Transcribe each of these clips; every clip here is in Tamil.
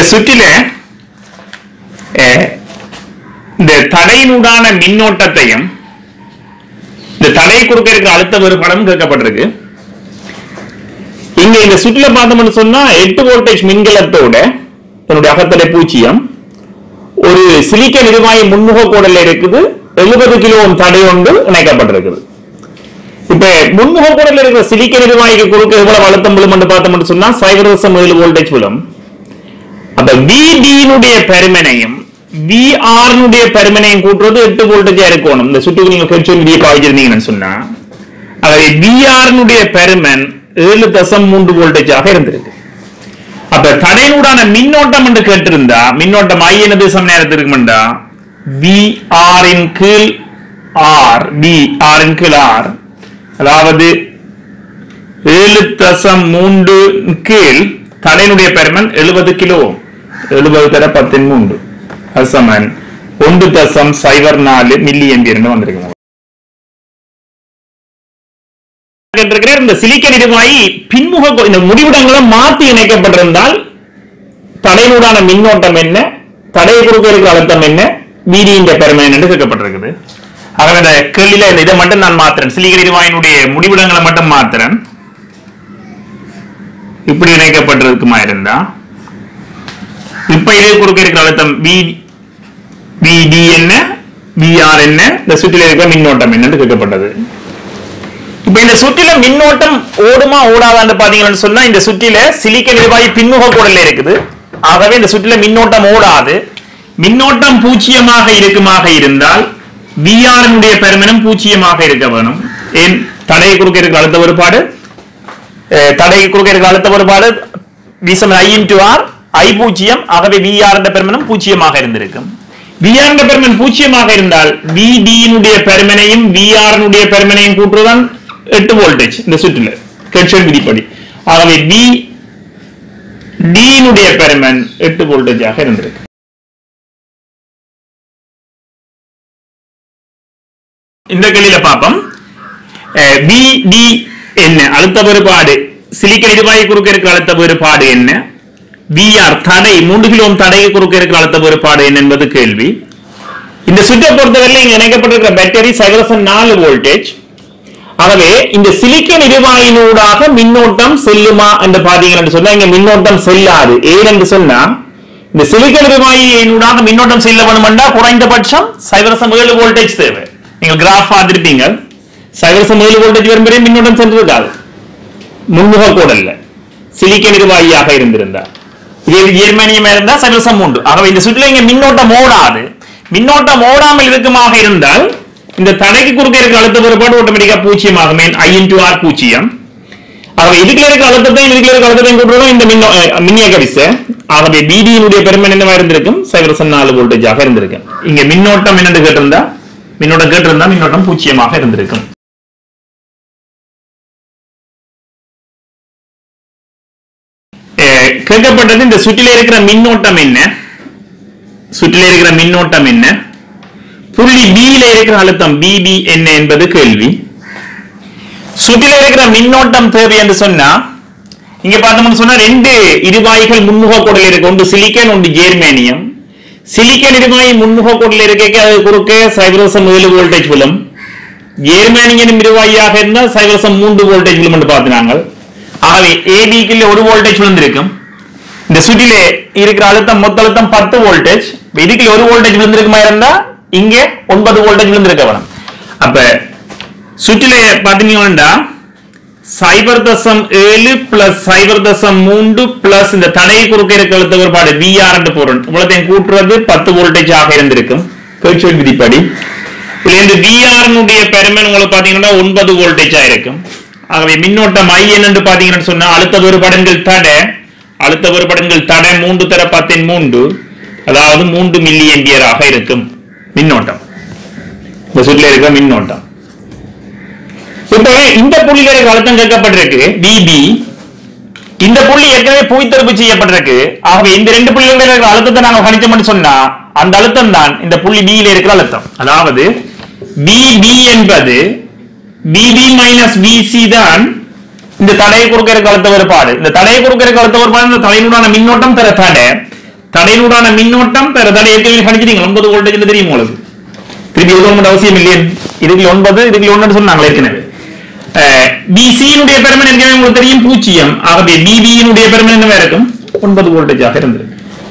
சுற்றில அஹ், இந்த தடையினூடான மின்னோட்டத்தையும் இந்த தடை குறுக்க இருக்கிற அழுத்த வேறுபாடும் கேட்கப்பட்டிருக்கு இங்க இந்த சுற்றுல பார்த்தோம்னு சொன்னா எட்டு வோல்டேஜ் மின்கலத்தோட தன்னுடைய அகத்தடை பூஜ்ஜியம் ஒரு சிலிக்கன் இருவாயு முன்முக கோடல்ல இருக்குது எழுபது கிலோ தடை ஒன்று இணைக்கப்பட்டிருக்குது இப்ப முன்முக கோடல்ல இருக்கிற சிலிக்கன் இருவாய்க்கு குறுக்க எவ்வளவு அழுத்தம் விழும் என்று பார்த்தோம்னு சொன்னா சைபர் தசம் ஏழு வோல்டேஜ் விழும் அப்ப விடியினுடைய பெருமனையும் விஆர்னுடைய பெருமனையும் கூட்டுறது எட்டு வோல்டேஜா இருக்கணும் இந்த சுற்றுக்கு நீங்க கெட்சல் விதியை பாவிச்சிருந்தீங்கன்னு சொன்னா அதாவது விஆர்னுடைய பெருமன் ஏழு தசம் மூன்று வோல்டேஜாக இருந்திருக்கு அப்ப தடையினூடான மின்னோட்டம் என்று கேட்டிருந்தா மின்னோட்டம் ஐ என்ன திசம் நேரத்தில் இருக்குமெண்டா வி ஆர் இன் கீழ் ஆர் வி ஆர் இன் கீழ் ஆர் அதாவது ஏழு தசம் மூன்று கீழ் தடையினுடைய பெருமன் எழுபது கிலோ எழுபது தர பத்தின் மூன்று அசமன் ஒன்று தசம் சைபர் நாலு மில்லி எம்பியர் வந்திருக்கு கேட்டிருக்கிறார் இந்த சிலிக்கன் இடுவாய் பின்முக கொ- இந்த முடிவிடங்களை மாற்றி இணைக்கப்பட்டிருந்தால் தடையினூடான மின்னோட்டம் என்ன தடை குறுக்க இருக்கிற அழுத்தம் என்ன வீதியின் பெருமை என்று கேட்கப்பட்டிருக்குது ஆகவே இந்த கேள்வியில இந்த இதை மட்டும் நான் மாத்துறேன் சிலிக்கன் இடுவாயினுடைய முடிவிடங்களை மட்டும் மாத்துறேன் இப்படி இணைக்கப்பட்டிருக்குமா இருந்தா இப்ப இது குறுக்க இருக்கிற அழுத்தம் வி விடி என்ன விஆர் என்ன இந்த சுற்றில இருக்கிற மின்னோட்டம் என்னன்னு கேட்கப்பட்டது இப்ப இந்த சுற்றில மின்னோட்டம் ஓடுமா ஓடாதான்னு பாத்தீங்கன்னு சொன்னா இந்த சுற்றில சிலிக்கன் நிர்வாகி பின்முக கூடல இருக்குது ஆகவே இந்த சுற்றில மின்னோட்டம் ஓடாது மின்னோட்டம் பூஜ்ஜியமாக இருக்குமாக இருந்தால் விஆர்னுடைய பெருமனும் பூஜ்ஜியமாக இருக்க வேணும் ஏன் தடையை குறுக்க இருக்கிற அழுத்த வேறுபாடு அஹ், தடையை குறுக்க இருக்கிற அழுத்த வேறுபாடு விசம் ஐ இன்டு ஆர் ஐ பூஜ்ஜியம் ஆகவே விஆர் என்ற பெருமனும் பூஜ்ஜியமாக இருந்திருக்கும் விஆர் என்ற பெருமன் பூஜ்ஜியமாக இருந்தால் விடியினுடைய பெருமனையும் விஆர்னுடைய பெருமனையும் கூட்டுறதுதான் எட்டு வோல்டேஜ் இந்த சுற்றில் கெட்சல் விதிப்படி ஆகவே வி டியினுடைய பெருமன் எட்டு வோல்டேஜாக இருந்திருக்கு இந்த கேள்வியில பார்ப்போம் வி டி என்ன அழுத்த வேறுபாடு சிலிக்கன் இடுவாய் குறுக்க இருக்கிற அழுத்த வேறுபாடு என்ன விஆர் தடை மூன்று கிலோ தடையை குறுக்க இருக்கிற அழுத்த வேறுபாடு என்ன என்பது கேள்வி இந்த சுற்றை பொறுத்தவரையில் இங்க இணைக்கப்பட்டிருக்கிற பேட்டரி சைவரசன் நாலு வோல்டேஜ் ஆகவே இந்த சிலிக்கன் இடுவாயினூடாக மின்னோட்டம் செல்லுமா என்று பாத்தீங்கன்னு சொன்னா இங்க மின்னோட்டம் செல்லாது ஏன் என்று சொன்னா இந்த சிலிக்கன் இடுவாயினூடாக மின்னோட்டம் செல்ல வேணுமெண்டா குறைந்தபட்சம் சைவரசம் ஏழு வோல்டேஜ் தேவை நீங்கள் கிராஃப் பார்த்திருப்பீங்க சைவரசம் ஏழு வோல்டேஜ் வரும்போதே மின்னோட்டம் சென்றிருக்காது முன்முக கூடல்ல சிலிக்கன் இடுவாயியாக இருந்திருந்தா இது ஜெர்மனியமா இருந்தா சைவரசம் உண்டு ஆகவே இந்த சுற்றுல இங்க மின்னோட்டம் ஓடாது மின்னோட்டம் ஓடாமல் இருக்குமாக இருந்தால் இந்த தடைக்கு குறுக்க இருக்கிற அழுத்த வேறுபாடு ஆட்டோமேட்டிக்கா பூஜ்ஜியமாகும் ஐ இன்டு ஆர் பூஜ்ஜியம் ஆகவே இதுக்குள்ள இருக்க அழுத்தத்தையும் இதுக்குள்ள இருக்க அழுத்தத்தையும் கூட்டுறதும் இந்த மின்னோ அஹ், மின்னியக்க விசை ஆகவே பிடியினுடைய பெருமன் என்னவா இருந்திருக்கும் சைவரசன் நாலு வோல்டேஜாக இருந்திருக்கும் இங்க மின்னோட்டம் என்னன்னு கேட்டிருந்தா மின்னோட்டம் கேட்டிருந்தா மின்னோட்டம் பூஜ்ஜியமாக இருந்திருக்கும் அஹ், கேட்கப்பட்டது இந்த சுற்றில இருக்கிற மின்னோட்டம் என்ன சுற்றில இருக்கிற மின்னோட்டம் என்ன புள்ளி B ல இருக்கிற அழுத்தம் பிபி என்ன என்பது கேள்வி சுற்றில இருக்கிற மின்னோட்டம் தேவை என்று சொன்னா இங்க பார்த்தோம்னு சொன்னா ரெண்டு இருவாய்கள் முன்முக கோடில் இருக்கு ஒன்று சிலிக்கன் ஒன்று ஜேர்மேனியம் சிலிக்கன் இருவாய் முன்முக கோடில் இருக்க அது குறுக்கே சைவரசம் ஏழு வோல்டேஜ் விழும் ஜேர்மேனியனும் இருவாயாக இருந்தால் சைவரசம் மூன்று வோல்டேஜ் விழும் என்று பார்த்தினாங்க ஆகவே ஏபிக்குள்ள ஒரு வோல்டேஜ் விழுந்திருக்கும் இந்த சுற்றிலே இருக்கிற அழுத்தம் மொத்த அழுத்தம் பத்து வோல்டேஜ் இதுக்குள்ள ஒரு வோல்டேஜ் விழுந்திருக்குமா இருந்தா இங்கே ஒன்பது வோல்டேஜ் விழுந்திருக்க வேணும் அப்ப சுற்றிலே பாத்தீங்கன்னா சைபர் தசம் ஏழு பிளஸ் சைபர் தசம் மூன்று பிளஸ் இந்த தடை குறுக்க இருக்க அழுத்த வேறுபாடு விஆர் என்று பொருள் இவ்வளத்தையும் கூட்டுறது பத்து வோல்டேஜ் ஆக இருந்திருக்கும் கேட்சல் விதிப்படி இதுல இருந்து விஆர்னுடைய பெருமன் உங்களுக்கு பாத்தீங்கன்னா ஒன்பது வோல்டேஜ் இருக்கும் ஆகவே மின்னோட்டம் ஐ என்று பாத்தீங்கன்னு சொன்னா அழுத்த வேறுபாடுகள் தடை அழுத்த வேறுபாடுகள் தடை மூன்று தர பத்தின் மூன்று அதாவது மூன்று மில்லி எம்பியராக இருக்கும் மின்னோட்டம் இந்த சுற்றில இருக்க மின்னோட்டம் இப்ப இந்த புள்ளியில இருக்க அழுத்தம் கேட்கப்பட்டிருக்கு பிபி இந்த புள்ளி ஏற்கனவே புவித்தடுப்பு செய்யப்பட்டிருக்கு ஆகவே இந்த ரெண்டு புள்ளிகளில் இருக்கிற அழுத்தத்தை நாங்க கணிச்சோம்னு சொன்னா அந்த அழுத்தம் தான் இந்த புள்ளி B ல இருக்கிற அழுத்தம் அதாவது BB என்பது BB மைனஸ் BC தான் இந்த தடையை குறுக்க இருக்க அழுத்த வேறுபாடு இந்த தடையை குறுக்க இருக்க அழுத்த வேறுபாடு இந்த தலையினுடான மின்னோட்டம் தர தடை தடையினூடான மின்னோட்டம் பெற தடை ஏற்கனவே கணிச்சிட்டீங்க ஒன்பது வோல்டேஜ் தெரியும் உங்களுக்கு திருப்பி இது ஒன்று அவசியம் இல்லையே இதுக்கு ஒன்பது இதுக்கு ஒன்று சொன்னாங்க ஏற்கனவே பிசியினுடைய பெருமன் ஏற்கனவே உங்களுக்கு தெரியும் பூஜ்ஜியம் ஆகவே பிபியினுடைய பெருமன் என்னவா இருக்கும் ஒன்பது வோல்டேஜாக இருந்திருக்கு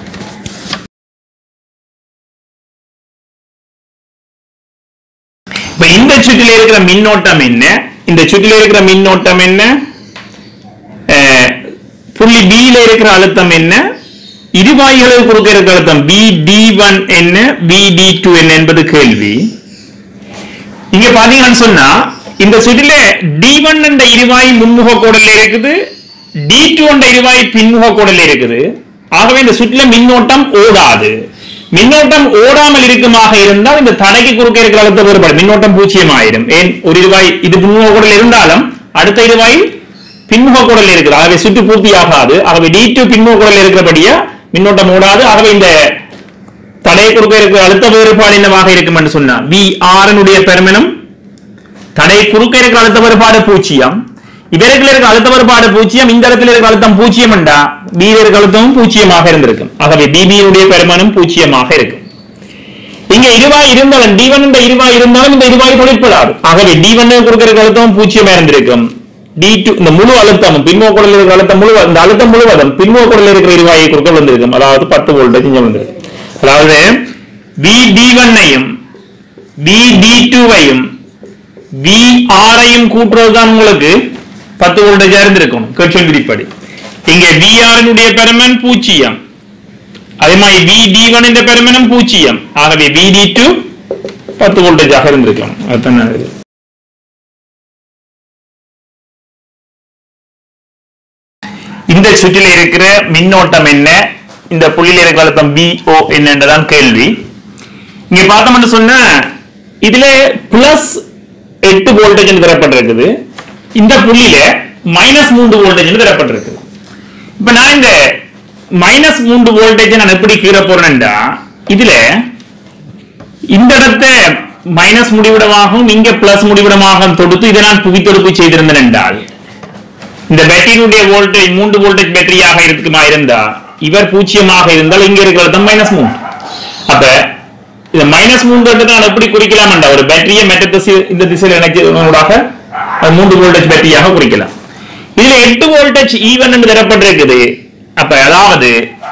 இப்ப இந்த சுற்றில இருக்கிற மின்னோட்டம் என்ன இந்த சுற்றில இருக்கிற மின்னோட்டம் என்ன அஹ், புள்ளி B ல இருக்கிற அழுத்தம் என்ன இருவாய்களுக்கு குறுக்க இருக்கிற அழுத்தம் பி டி ஒன் என்ன பி டி டூ என்ன என்பது கேள்வி இங்க பாத்தீங்கன்னு சொன்னா இந்த சுற்றில டி ஒன் என்ற இருவாய் முன்முக கோடல்ல இருக்குது டி டூ என்ற இருவாய் பின்முக கோடல்ல இருக்குது ஆகவே இந்த சுற்றில மின்னோட்டம் ஓடாது மின்னோட்டம் ஓடாமல் இருக்குமாக இருந்தால் இந்த தடைக்கு குறுக்க இருக்கிற அழுத்த வேறுபாடு மின்னோட்டம் பூஜ்ஜியம் ஆயிரும் ஏன் ஒரு இருவாய் இது முன்முக கோடல் இருந்தாலும் அடுத்த இருவாய் பின்முக குடல் இருக்குது ஆகவே சுற்று பூர்த்தி ஆகாது ஆகவே டி டூ பின்முக குடல் இருக்கிறபடியா மின்னோட்டம் ஓடாது ஆகவே இந்த தடை குறுக்க இருக்கிற அழுத்த வேறுபாடு என்னவாக இருக்கும் என்று சொன்னா வி ஆரனுடைய பெருமனும் தடை குறுக்க இருக்கிற அழுத்த வேறுபாடு பூஜ்ஜியம் இவருக்குள்ள இருக்கிற அழுத்த வேறுபாடு பூஜ்ஜியம் இந்த இடத்துல இருக்கிற அழுத்தம் பூஜ்ஜியம் என்றா பி இருக்கிற அழுத்தமும் பூஜ்ஜியமாக இருந்திருக்கும் ஆகவே பிபியினுடைய பெருமனும் பூஜ்ஜியமாக இருக்கும் இங்க இருவாய் இருந்தாலும் டி ஒன் இந்த இருவாய் இருந்தாலும் இந்த இருவாய் தொழிற்படாது ஆகவே டி ஒன் கொடுக்கிற அழுத்தம் பூஜ்ஜியமா இருந்திருக்கும் டி டூ இந்த முழு அழுத்தமும் பின்மோக்குடல் இருக்கிற அழுத்தம் முழு இந்த அழுத்தம் முழுவதும் பின்மோக்குடல் இருக்கிற இருவாயை குறுக்க விழுந்திருக்கும் அதாவது பத்து வோல்டேஜ் இங்க வந்திருக்கும் அதாவது வி டி ஒன்னையும் வி டி டூவையும் வி ஆரையும் கூட்டுறதுதான் உங்களுக்கு பத்து வோல்டேஜா இருந்திருக்கும் கேட்சல் விதிப்படி இங்க வி ஆரினுடைய பெருமன் பூஜ்ஜியம் அதே மாதிரி வி டி ஒன் என்ற பெருமனும் பூஜ்ஜியம் ஆகவே வி டி டூ பத்து வோல்டேஜாக இருந்திருக்கும் அதுதான் நான் இது. இந்த சுற்றில இருக்கிற மின்னோட்டம் என்ன இந்த புள்ளியில இருக்கிற அழுத்தம் VO என்னன்றதான் கேள்வி இங்க பார்த்தோம்னு சொன்னா இதுல பிளஸ் எட்டு வோல்டேஜ் தரப்பட்டிருக்குது இந்த புள்ளியில மைனஸ் மூன்று வோல்டேஜ் தரப்பட்டிருக்குது இப்ப நான் இந்த மைனஸ் மூன்று வோல்டேஜ் நான் எப்படி கீற போறேன்டா இதுல இந்த இடத்த மைனஸ் முடிவிடமாகவும் இங்க பிளஸ் முடிவிடமாகவும் தொடுத்து இதை நான் புவித்தொடுப்பு செய்திருந்தேன் என்றால் இந்த பேட்டரியினுடைய வோல்டேஜ் மூன்று வோல்டேஜ் பேட்டரியாக இருக்குமா இருந்தா இவர் பூஜ்ஜியமாக இருந்தால் இங்க இருக்கிறது மைனஸ் மூன்று அப்ப இந்த மைனஸ் மூன்று நான் எப்படி குறிக்கலாம் என்றா ஒரு பேட்டரியை மற்ற திசை இந்த திசையில் இணைச்சதாக அது மூன்று வோல்டேஜ் பேட்டரியாக குறிக்கலாம் இதுல எட்டு வோல்டேஜ் ஈவன் என்று தரப்பட்டிருக்குது அப்ப அதாவது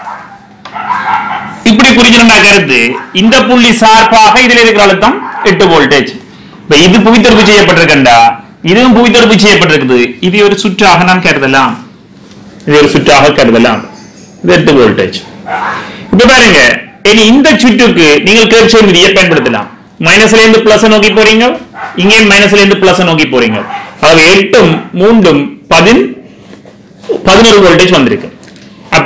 இப்படி குறிக்கணும்னா கருத்து இந்த புள்ளி சார்பாக இதுல இருக்கிற அழுத்தம் எட்டு வோல்டேஜ் இப்ப இது புவித்தொடுப்பு செய்யப்பட்டிருக்கண்டா இதுவும் புவித்தொடுப்பு செய்யப்பட்டிருக்குது இது ஒரு சுற்றாக நான் கருதலாம் இது ஒரு சுற்றாக கருதலாம் இது எட்டு வோல்டேஜ் இப்ப பாருங்க இனி இந்த சுற்றுக்கு நீங்கள் கேட்சல் விதியை பயன்படுத்தலாம் மைனஸ்ல இருந்து பிளஸ் நோக்கி போறீங்க இங்கே மைனஸ்ல இருந்து பிளஸ் நோக்கி போறீங்க ஆகவே எட்டும் மூன்றும் பதின் பதினோரு வோல்டேஜ் வந்திருக்கு அப்ப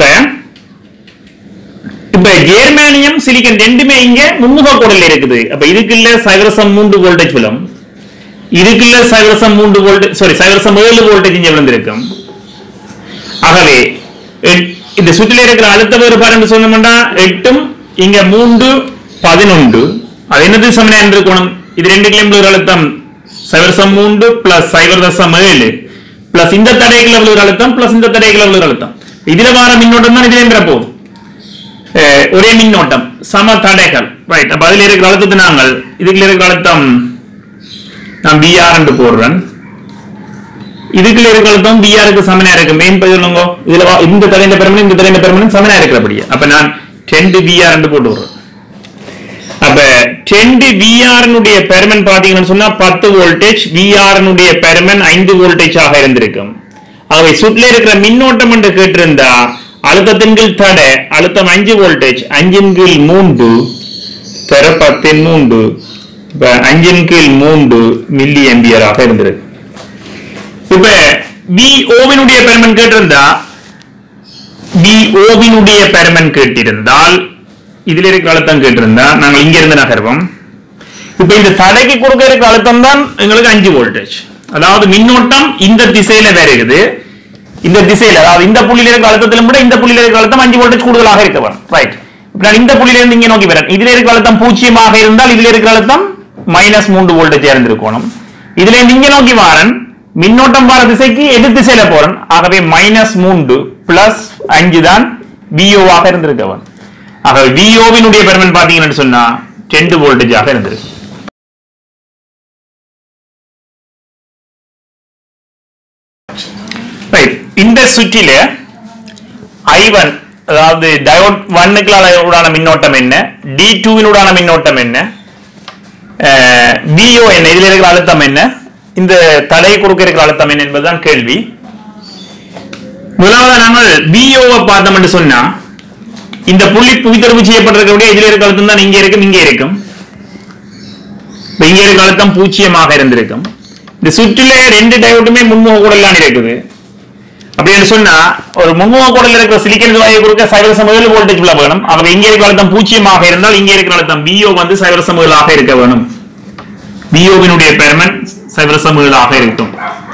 இப்ப ஜெர்மானியம் சிலிக்கன் ரெண்டுமே இங்க முன்முக கோடல் இருக்குது அப்ப இதுக்குள்ள சைவரசம் மூன்று வோல்டேஜ் விழும் இதுக்குள்ள சைவரசம் மூன்று வோல்டேஜ் சாரி சைவரசம் ஏழு வோல்டேஜ் இங்க விழுந்திருக்கும் ஆகவே எட்- இந்த சுற்றில இருக்கிற அழுத்த வேறுபாடு என்று சொன்னோம்னா எட்டும் இங்க மூன்று பதினொன்று அது என்னது சமயம் இருக்கணும் இது ரெண்டு கிலோமீட்டர் அழுத்தம் சைவரசம் மூன்று பிளஸ் சைவரசம் ஏழு பிளஸ் இந்த தடைக்குள்ள விழுகிற அழுத்தம் பிளஸ் இந்த தடைக்குள்ள விழுகிற அழுத்தம் இதுல வர மின்னோட்டம் தான் இதுல என்ற போகுது அஹ் ஒரே மின்னோட்டம் சம தடைகள் ரைட் அப்ப அதுல இருக்கிற அழுத்தத்தை நாங்கள் இதுக்குள்ள இருக்கிற அழுத்தம் நான் பிஆர் என்று போடுறேன் இதுக்குள்ள இருக்கிற அழுத்தம் பிஆருக்கு சமனா இருக்கு மெயின் பதிலுங்க இதுல வா- இந்த தலைந்த பெருமனும் இந்த தலைந்த பெருமனும் சமனா இருக்கிறபடியே அப்ப நான் டென்ட் பிஆர் என்று போட்டு விடுறேன் அப்ப டென்ட் விஆர்னுடைய பெருமன் பாத்தீங்கன்னு சொன்னா பத்து வோல்டேஜ் விஆர்னுடைய பெருமன் ஐந்து வோல்டேஜ் ஆக இருந்திருக்கும் ஆகவே சுற்றில இருக்கிற மின்னோட்டம் என்று கேட்டிருந்தா அழுத்தத்தின் கீழ் தடை அழுத்தம் அஞ்சு வோல்டேஜ் அஞ்சின் கீழ் மூன்று பெற பத்தின் மூன்று இப்ப அஞ்சின் கீழ் மூன்று மில்லி எம்பியராக இருந்திருக்கு இப்ப வி ஓவினுடைய பெருமன் கேட்டிருந்தா வி ஓவினுடைய பெருமன் கேட்டிருந்தால் இதுல இருக்கிற அழுத்தம் கேட்டிருந்தா நாங்கள் இங்க இருந்து நகர்வோம் இப்ப இந்த தடைக்கு கொடுக்க இருக்கிற அழுத்தம் தான் எங்களுக்கு அஞ்சு வோல்டேஜ் அதாவது மின்னோட்டம் இந்த திசையில வருகிறது இந்த திசையில அதாவது இந்த புள்ளியில இருக்கிற அழுத்தத்திலும் கூட இந்த புள்ளியில இருக்கிற அழுத்தம் அஞ்சு வோல்டேஜ் கூடுதலாக இருக்க வரும் ரைட் இப்ப நான் இந்த புள்ளியில இருந்து இங்க நோக்கி வரேன் இதுல இருக்கிற அழுத்தம் பூஜ்ஜியமாக இருந்தால் இதுல இருக்கிற அழுத்தம் மைனஸ் மூன்று வோல்டேஜ் இருந்திருக்கணும் இதுல இருந்து இங்க நோக்கி வாரன் மின்னோட்டம் வர திசைக்கு எதிர் திசையில போறேன் ஆகவே மைனஸ் மூன்று பிளஸ் அஞ்சு தான் பிஓ ஆக இருந்திருக்கவன் ஆக விஓவினுடைய பெருமன் பாத்தீங்கன்னு சொன்னா டென் வோல்டேஜாக இருந்திருக்கு Right. இந்த சுற்றில I1 அதாவது டயோட் ஒன்னுக்குள்ளான மின்னோட்டம் என்ன டி டூவினுடான மின்னோட்டம் என்ன பிஓ என்ன இதுல இருக்கிற அழுத்தம் என்ன இந்த தடை குறுக்க இருக்கிற அழுத்தம் என்ன என்பதுதான் கேள்வி முதலாவது நாங்கள் பிஓவை பார்த்தோம் என்று சொன்னா இந்த புள்ளி புவித்தொடர்பு செய்யப்பட்டிருக்கக்கூடிய இதுல இருக்கிற அழுத்தம் தான் இங்க இருக்கும் இங்கே இருக்கும் இப்ப இங்க இருக்கிற அழுத்தம் பூஜ்ஜியமாக இருந்திருக்கும் இந்த சுற்றில ரெண்டு டயோட்டுமே முன்முக கூடலாம் இருக்குது அப்படின்னு சொன்னா ஒரு முன்முக கூடல இருக்கிற சிலிக்கன் வாயு கொடுக்க சைவரசம் ஏழு வோல்டேஜ் உள்ள வேணும் அவங்க இங்க இருக்கிற அழுத்தம் பூஜ்ஜியமாக இருந்தால் இங்க இருக்கிற அழுத்தம் பிஓ வந்து சைவரசம் ஏழாக இருக்க வேணும் பிஓவினுடைய பெருமன் சைவரசம் ஏழாக இருக்கும்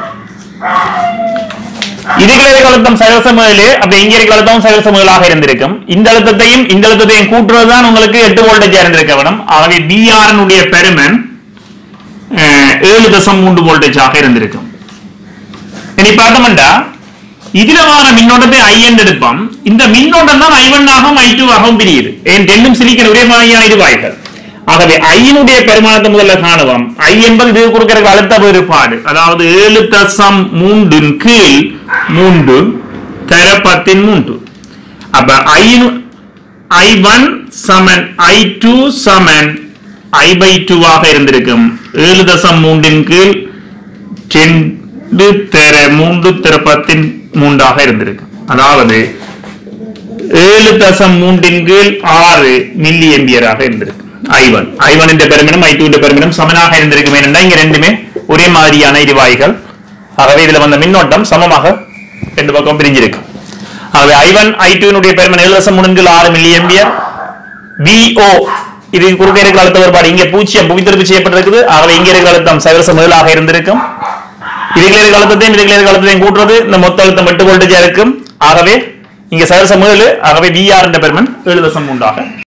இதுக்குள்ள இருக்கிற அழுத்தம் சைவரசம் ஏழு அப்ப இங்க இருக்கிற அழுத்தம் சைவரசம் ஏழாக இருந்திருக்கும் இந்த அழுத்தத்தையும் இந்த அழுத்தத்தையும் கூட்டுறதுதான் உங்களுக்கு எட்டு வோல்டேஜ் இருந்திருக்க வேணும் ஆகவே பிஆர் பெருமன் அஹ், ஏழு தசம் மூன்று வோல்டேஜாக இருந்திருக்கும் இனி பார்த்தோம்டா இதுல வர மின்னோட்டத்தை ஐ என்று எடுப்போம் இந்த மின்னோட்டம் தான் ஐ ஒன் ஆகவும் ஐ டூ ஆகவும் பிரியுது ஏன் ரெண்டும் சிலிக்கன் ஒரே மாதிரியான இருவாய்கள் ஆகவே ஐயினுடைய பெருமானத்தை முதல்ல காணுவோம் ஐ என்பது இது கொடுக்கிற அழுத்த வேறுபாடு அதாவது ஏழு தசம் மூன்றின் கீழ் மூன்று தர பத்தின் மூன்று அப்ப ஐயின் ஐ ஒன் சமன் ஐ டூ சமன் ஐ பை டூவாக இருந்திருக்கும் ஏழு தசம் மூன்றின் கீழ் ரெண்டு தர மூன்று தர பத்தின் மூன்றாக இருந்திருக்கு அதாவது ஏழு தசம் மூன்றின் கீழ் ஆறு மில்லி எம்பியராக இருந்திருக்கு ஐ ஒன் ஐ ஒன் என்ற பெருமினம் ஐ டூ என்ற பெருமினம் சமனாக இருந்திருக்கும் ஏனென்றால் இங்க ரெண்டுமே ஒரே மாதிரியான எரிவாயுகள் ஆகவே இதுல வந்த மின்னோட்டம் சமமாக ரெண்டு பக்கம் பிரிஞ்சிருக்கு ஆகவே ஐ ஒன் ஐ டூனுடைய பெருமன் ஏழு தசம் மூணு கீழ் ஆறு மில்லி எம்பியர் VO இது குறுக்க இருக்கிற அழுத்த வேறுபாடு இங்கே பூஜ்ஜியம் புவித்திருப்பு செய்யப்பட்டிருக்குது ஆகவே இங்கே இருக்கிற அழுத்தம் சைவரசம் ஏழாக இருந்திருக்கும் இதுல இருக்கிற அழுத்தத்தையும் இதுல இருக்கிற அழுத்தத்தையும் கூட்டுறது இந்த மொத்த அழுத்தம் எட்டு வோல்டேஜா இருக்கும் ஆகவே இங்க சைவரசம் ஏழு ஆகவே விஆர் என்ற பெருமன் ஏழு தசம் மூன்றாக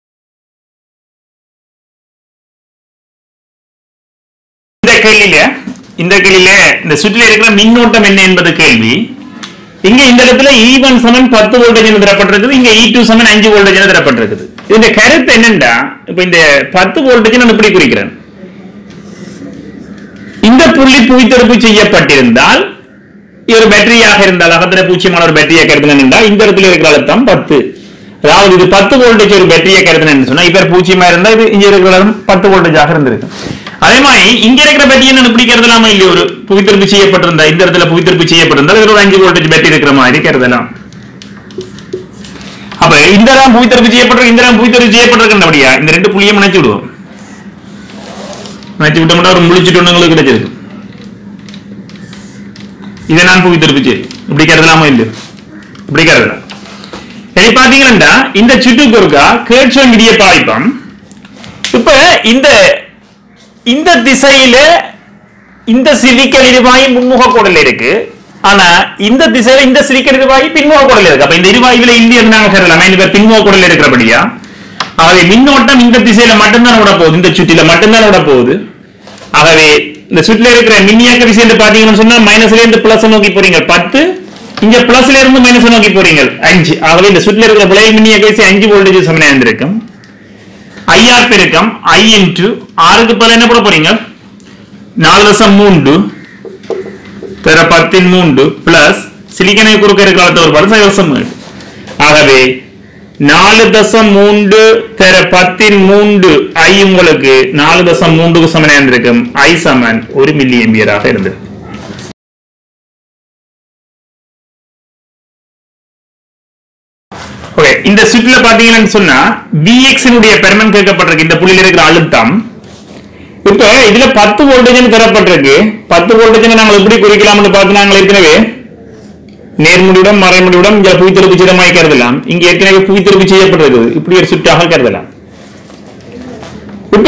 இந்த கேள்வியில இந்த கேள்வியில இந்த சுற்றில இருக்கிற மின்னோட்டம் என்ன என்பது கேள்வி இங்க இந்த இடத்துல E1 சமன் பத்து வோல்டேஜ் என தரப்பட்டிருக்குது இங்க E2 சமன் அஞ்சு வோல்டேஜ் என தரப்பட்டிருக்குது இந்த கருத்து என்னண்டா இப்ப இந்த பத்து வோல்டேஜ் நான் இப்படி குறிக்கிறேன் இந்த புள்ளி புவித்தொடுப்பு செய்யப்பட்டிருந்தால் இது ஒரு பேட்டரியாக இருந்தால் அகத்துல பூச்சியமான ஒரு பேட்டரியை கருதுனேன் என்றால் இந்த இடத்துல இருக்கிற அழுத்தம் பத்து அதாவது இது பத்து வோல்டேஜ் ஒரு பேட்டரியை கருதுனேன்னு சொன்னா இப்ப பூச்சியமா இருந்தா இது இங்க இருக்கிற அழுத்தம் பத்து வோல்டேஜாக இருந்திருக்கு அதே மாதிரி இங்க இருக்கிற பேட்டரியை நான் இப்படி கருதலாமா இல்லையா ஒரு புவித்திருப்பு செய்யப்பட்டிருந்தா இந்த இடத்துல புவித்திருப்பு செய்யப்பட்டிருந்தால் இதுல ஒரு அஞ்சு வோல்டேஜ் பேட்டரி இருக்கிற மாதிரி கருதலாம் அப்ப இந்த இடம் புவித்திருப்பு செய்யப்பட்டிருக்கு இந்த இடம் புவித்திருப்பு செய்யப்பட்டிருக்கின்றபடியா இந்த ரெண்டு புள்ளியும் இணைச்சு விடுவோம் இணைச்சு விட்டோம்னா ஒரு முழிச்சிட்டு ஒண்ணுங்களுக்கு கிடைச்சிருக்கு இதை நான் புவித்திருப்பு செய்யும் இப்படி கருதலாமா இல்லையோ இப்படி கருதலாம் இனி பாத்தீங்கன்னா இந்த சுற்றுக்கு இருக்கா கேட்சோன் விதியை பாய்ப்போம் இப்ப இந்த இந்த திசையில இந்த சிலிக்கல் இருவாயு முன்முக கோடல் இருக்கு ஆனா இந்த திசையில இந்த சிலிக்கல் இருவாயு பின்முக கோடல் இருக்கு அப்ப இந்த இருவாயுல இல்லையே நாங்க கருதலாம் இந்த பேர் பின்முக கோடல் இருக்கிறபடியா ஆகவே மின்னோட்டம் இந்த திசையில மட்டும்தான் விட போகுது இந்த சுற்றில மட்டும்தான் விட போகுது ஆகவே இந்த சுற்றில இருக்கிற மின்னியக்க விசை என்று பாத்தீங்கன்னு சொன்னா மைனஸ்ல இருந்து பிளஸ் நோக்கி போறீங்க பத்து இங்க பிளஸ்ல இருந்து மைனஸ் நோக்கி போறீங்க அஞ்சு ஆகவே இந்த சுற்றில இருக்கிற விளைவு மின்னியக்க விசை அஞ்சு வோல்டேஜ் சமனா இருந்திருக்கும் ஐஆர் பெருக்கம் ஐ இன்டு ஆறுக்கு பதில் என்ன போட போறீங்க நாலு தசம் மூன்று தர பத்தின் மூன்று பிளஸ் சிலிக்கனை குறுக்க இருக்கிற அழுத்த ஒரு படம் சைவசம் ஏழு ஆகவே நாலு தசம் மூன்று தர பத்தின் மூன்று ஐ உங்களுக்கு நாலு தசம் மூன்றுக்கு சமனா இருந்திருக்கும் ஐ சமன் ஒரு மில்லி எம்பியராக இருந்தது ஓகே இந்த சுற்றுல பாத்தீங்கன்னு சொன்னா Vx னுடைய பெருமன் கேட்கப்பட்டிருக்கு இந்த புள்ளியில இருக்கிற அழுத்தம் இப்ப இதுல பத்து வோல்டேஜ் தரப்பட்டிருக்கு பத்து வோல்டேஜ் நாங்கள் எப்படி குறிக்கலாம்னு பார்த்து நாங்கள் ஏற்கனவே நேர்முடியுடன் மறைமுடியுடன் இங்க புவித்திருப்பு சிதமாய் கருதலாம் இங்க ஏற்கனவே புவித்திருப்பு செய்யப்பட்டிருக்கு இப்படி ஒரு சுற்றாக கருதலாம் இப்ப